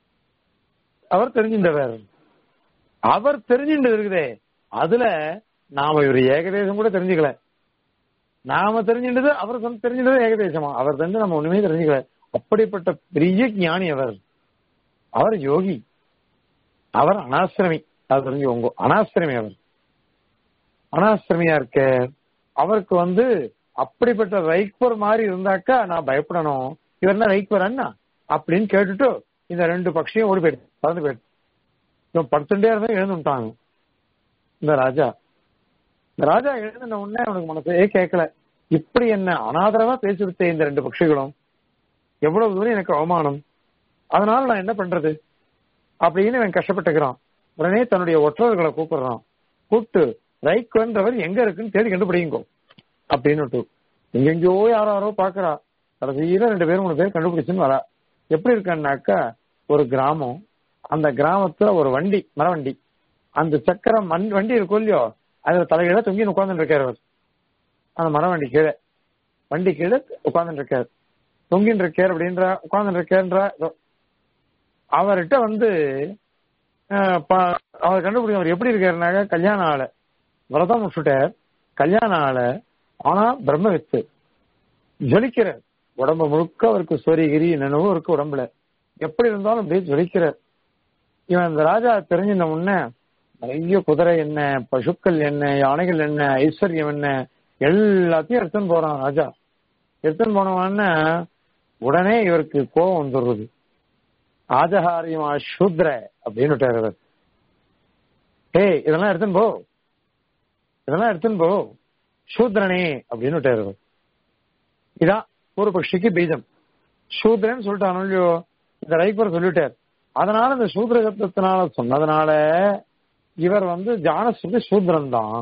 அவர் தெரிஞ்சின்றவர் அவர் தெரிஞ்சுட்டு இருக்குதே அதுல நாம இவர் ஏகதேசம் கூட தெரிஞ்சுக்கல நாம தெரிஞ்சின்றது அவர் தெரிஞ்சின்றது ஏகதேசமா அவர் தெரிஞ்சு நம்ம ஒண்ணுமே தெரிஞ்சுக்கல அப்படிப்பட்ட பெரிய ஞானி அவர் அவர் யோகி அவர் அனாசிரமி அது தெரிஞ்சுக்கோங்க அனாசிரமி அவர் அனாசிரமியா இருக்க அவருக்கு வந்து அப்படிப்பட்ட ரைக்வர் மாதிரி இருந்தாக்கா நான் பயப்படணும் இவர் என்ன ரைக்வர் அண்ணா அப்படின்னு கேட்டுட்டு இந்த ரெண்டு பட்சியும் ஓடி போயிடுச்சு பறந்து போயிடுச்சு இவன் படுத்துட்டே இருந்தா எழுந்துட்டாங்க இந்த ராஜா இந்த ராஜா எழுந்தின உடனே அவனுக்கு மனசே கேட்கல இப்படி என்ன அனாதரவா பேசிவிட்டே இந்த ரெண்டு பட்சிகளும் எவ்வளவு தூரம் எனக்கு அவமானம் அதனால நான் என்ன பண்றது அப்படின்னு இவன் கஷ்டப்பட்டுக்கிறான் உடனே தன்னுடைய ஒற்றர்களை கூப்பிடுறான் கூப்பிட்டு ரைக்வன்றவர் எங்க இருக்குன்னு தேடி கண்டுபிடிங்கோ அப்படின்னு எங்கெங்கயோ யாரோ யாரோ பாக்குறா கடைசியில ரெண்டு பேரும் மூணு பேர் கண்டுபிடிச்சுன்னு வரா எப்படி இருக்கான்னாக்கா ஒரு கிராமம் அந்த கிராமத்துல ஒரு வண்டி மரவண்டி அந்த சக்கரம் மண் வண்டி இருக்கும் இல்லையோ அதுல தலைகீழ தொங்கி உட்கார்ந்து இருக்காரு அவர் அந்த மரவண்டி கீழே வண்டி கீழே உட்கார்ந்துட்டு இருக்கார் தொங்கின்னு இருக்கார் அப்படின்ற உட்கார்ந்துட்டு இருக்கேன்ற அவர்கிட்ட வந்து அஹ், ப- அவர் கண்டுபிடிக்கும் அவர் எப்படி இருக்காருனாக்க கல்யாண ஆளை விரதம் முடிச்சுட்டார் கல்யாண ஆளை ஆனா பிரம்ம வித்து ஜொலிக்கிறார் உடம்பு முழுக்க அவருக்கு சோரிகிரி என்னென்னவோ இருக்கு உடம்புல எப்படி இருந்தாலும் அப்படியே ஜொலிக்கிறார் இவன் இந்த ராஜா தெரிஞ்சின உடனே நிறைய குதிரை என்ன பசுக்கள் என்ன யானைகள் என்ன ஐஸ்வர்யம் என்ன எல்லாத்தையும் எடுத்துன்னு போறான் ராஜா எடுத்துன்னு போனவன உடனே இவருக்கு கோபம் வந்துடுறது ஆஜகாரியமா சூத்ர அப்படின்னு விட்டாரு அவர். ஏய் இதெல்லாம் எடுத்துன்னு போ இதெல்லாம் எடுத்துன்னு போ சூத்ரனே அப்படின்னு விட்டாரு அவர். இதான் பூர்வபக்ஷிக்கு பீஜம் சூத்ரன் சொல்லிட்டான் இல்லையோ இந்த ரைக்வர் சொல்லிட்டார் அதனால இந்த சூத்ர சப்தத்தினால சொன்னதுனால இவர் வந்து ஜானஸ்ருதி சூத்ரன் தான்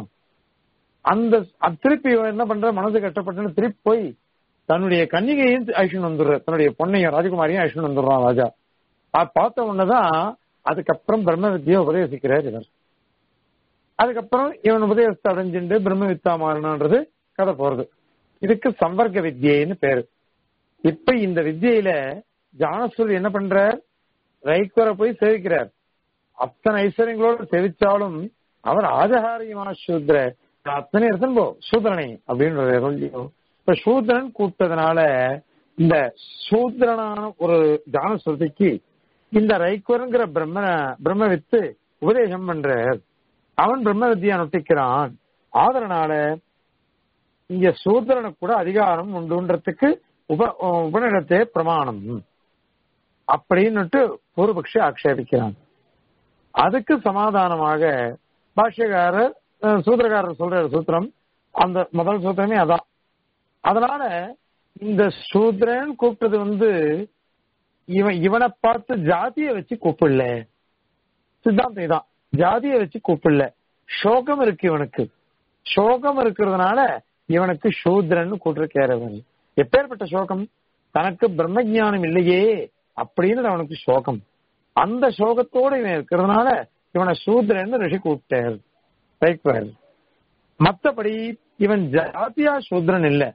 அந்த அ- திருப்பி இவன் என்ன பண்ற மனசு கஷ்டப்பட்டுன்னு திருப்பி போய் தன்னுடைய கன்னிகையும் ஐஷன் வந்துடுற தன்னுடைய பொண்ணையும் ராஜகுமாரியும் ஐஷன் வந்துடுறான் ராஜா அது பார்த்த உடனேதான் அதுக்கப்புறம் பிரம்ம வித்தியை உபதேசிக்கிறார் இவர் அதுக்கப்புறம் இவன் உபதேசத்தை அடைஞ்சுட்டு பிரம்ம வித்தா மாறணுன்றது கதை போறது இதுக்கு சம்பர்க்க வித்யைன்னு பேரு இப்ப இந்த வித்தியில ஜானஸ்வரி என்ன பண்றார் ரைக்குவரை போய் சேவிக்கிறார் அத்தனை ஐஸ்வர்யங்களோடு சேவிச்சாலும் அவர் ஆஜகாரியமான சூத்ர அத்தனை எடுத்துன்னு போ சூத்ரனை அப்படின்ற இப்ப சூத்ரன் கூப்பிட்டதுனால இந்த சூத்ரனான ஒரு ஜானஸ்ருதிக்கு இந்த ரைக்குவருங்கிற பிரம்ம பிரம்ம வித்து உபதேசம் பண்றார் அவன் பிரம்ம வித்தியா நொட்டிக்கிறான் ஆதரனால இங்க சூத்திரனுக்கு கூட அதிகாரம் உண்டுன்றதுக்கு உப உபநிடத்தே பிரமாணம் அப்படின்னுட்டு பூர்வபக்ஷி ஆக்ஷேபிக்கிறான் அதுக்கு சமாதானமாக பாஷ்யக்காரர் அஹ், சூத்திரக்காரர் சொல்ற சூத்திரம் அந்த முதல் சூத்திரமே அதான் அதனால இந்த சூத்ரன் கூப்பிட்டது வந்து இவன் இவனை பார்த்து ஜாதியை வச்சு கூப்பிடல சித்தாந்தம் இதான் ஜாதியை வச்சு கூப்பிடல சோகம் இருக்கு இவனுக்கு சோகம் இருக்கிறதுனால இவனுக்கு சூத்ரன்னு கூட்டிருக்கிறவன் எப்பேற்பட்ட சோகம் தனக்கு பிரம்ம ஞானம் இல்லையே அப்படின்னு அவனுக்கு சோகம் அந்த சோகத்தோட இவன் இருக்கிறதுனால இவனை சூத்ரன்னு ரிஷி கூப்பிட்டார் ரைக்வர் மத்தபடி இவன் ஜாத்தியா சூத்ரன் இல்ல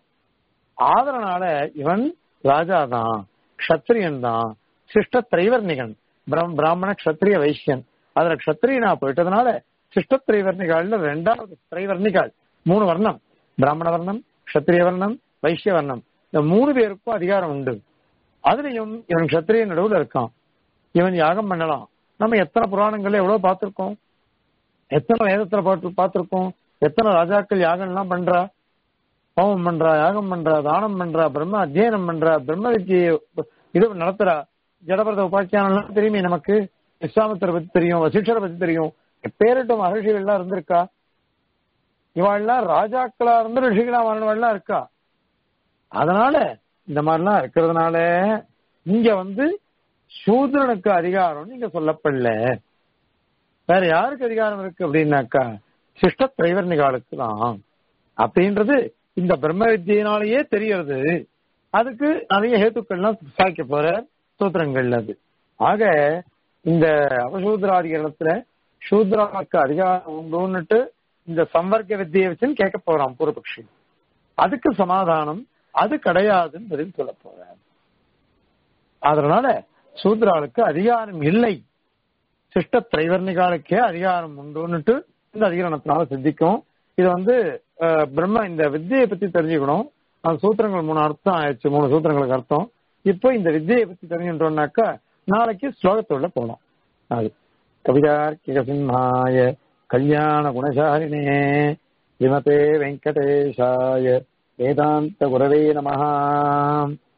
ஆதரனால இவன் ராஜா தான் க்ஷத்ரியன் தான் சிஷ்ட திரைவர்ணிகன் பிரம்- பிராமண க்ஷத்ரிய வைசியன் அதுல க்ஷத்ரியனா போயிட்டதுனால சிஷ்ட திரைவர்ணிகால்ல ரெண்டாவது திரைவர்ணிகால் மூணு வர்ணம் பிராமண வர்ணம் க்ஷத்ரிய வர்ணம் வைசிய வர்ணம் இந்த மூணு பேருக்கும் அதிகாரம் உண்டு அதுலயும் இவன் க்ஷத்ரிய நடுவுல இருக்கான் இவன் யாகம் பண்ணலாம் நம்ம எத்தனை புராணங்கள்ல எவ்வளவு பார்த்திருக்கோம் எத்தனை வேதத்துல பாட்டு பார்த்திருக்கோம் எத்தனை ராஜாக்கள் யாகம் எல்லாம் பண்றா ஹோமம் பண்றா யாகம் பண்றா தானம் பண்றா பிரம்ம அத்தியனம் பண்றா பிரம்ம வித்தியை இது நடத்துறா ஜடபரத உபாக்கியானம் எல்லாம் தெரியுமே நமக்கு விஸ்வாமித்திர பத்தி தெரியும் வசிஷ்டரை பத்தி தெரியும் பேரிட்ட மகர்ஷிகள் எல்லாம் இருந்திருக்கா இவாள்லாம் ராஜாக்களா இருந்து ரிஷிகளா மாறினவாள்லாம் இருக்கா அதனால இந்த மாதிரிலாம் இருக்கிறதுனால இங்க வந்து சூத்ரனுக்கு அதிகாரம் நீங்க சொல்லப்படல வேற யாருக்கு அதிகாரம் இருக்கு அப்படின்னாக்கா சிஷ்ட திரைவர்ணிகாலுக்கு தான் அப்படின்றது இந்த பிரம்ம வித்தியினாலேயே தெரியறது அதுக்கு நிறைய ஹேத்துக்கள்லாம் சாய்க்க போற சூத்திரங்கள் அது ஆக இந்த அவசூத்ராதிகரணத்துல சூத்ராவுக்கு அதிகாரம் உண்டுன்னுட்டு இந்த சம்பர்க்க வித்தியை வச்சுன்னு கேட்க போறான் பூர்வபக்ஷி அதுக்கு சமாதானம் அது கிடையாதுன்னு பதில் சொல்ல போறார் அதனால சூத்ராளுக்கு அதிகாரம் இல்லை சிஷ்ட திரைவர்ணிகாலுக்கே அதிகாரம் உண்டுன்னுட்டு இந்த அதிகரணத்தினால சித்திக்கும் இது வந்து அஹ், பிரம்ம இந்த வித்தியை பத்தி தெரிஞ்சுக்கணும் அந்த சூத்திரங்கள் மூணு அர்த்தம் ஆயிடுச்சு மூணு சூத்திரங்களுக்கு அர்த்தம் இப்போ இந்த வித்தியை பத்தி தெரிஞ்சுட்டோம்னாக்கா நாளைக்கு ஸ்லோகத்தோட போகலாம் அது கவிதார்க்கிக சிம்ஹாய கல்யாண குணசாலினே விமதே வெங்கடேஷாய வேதாந்த குரவே நமஹா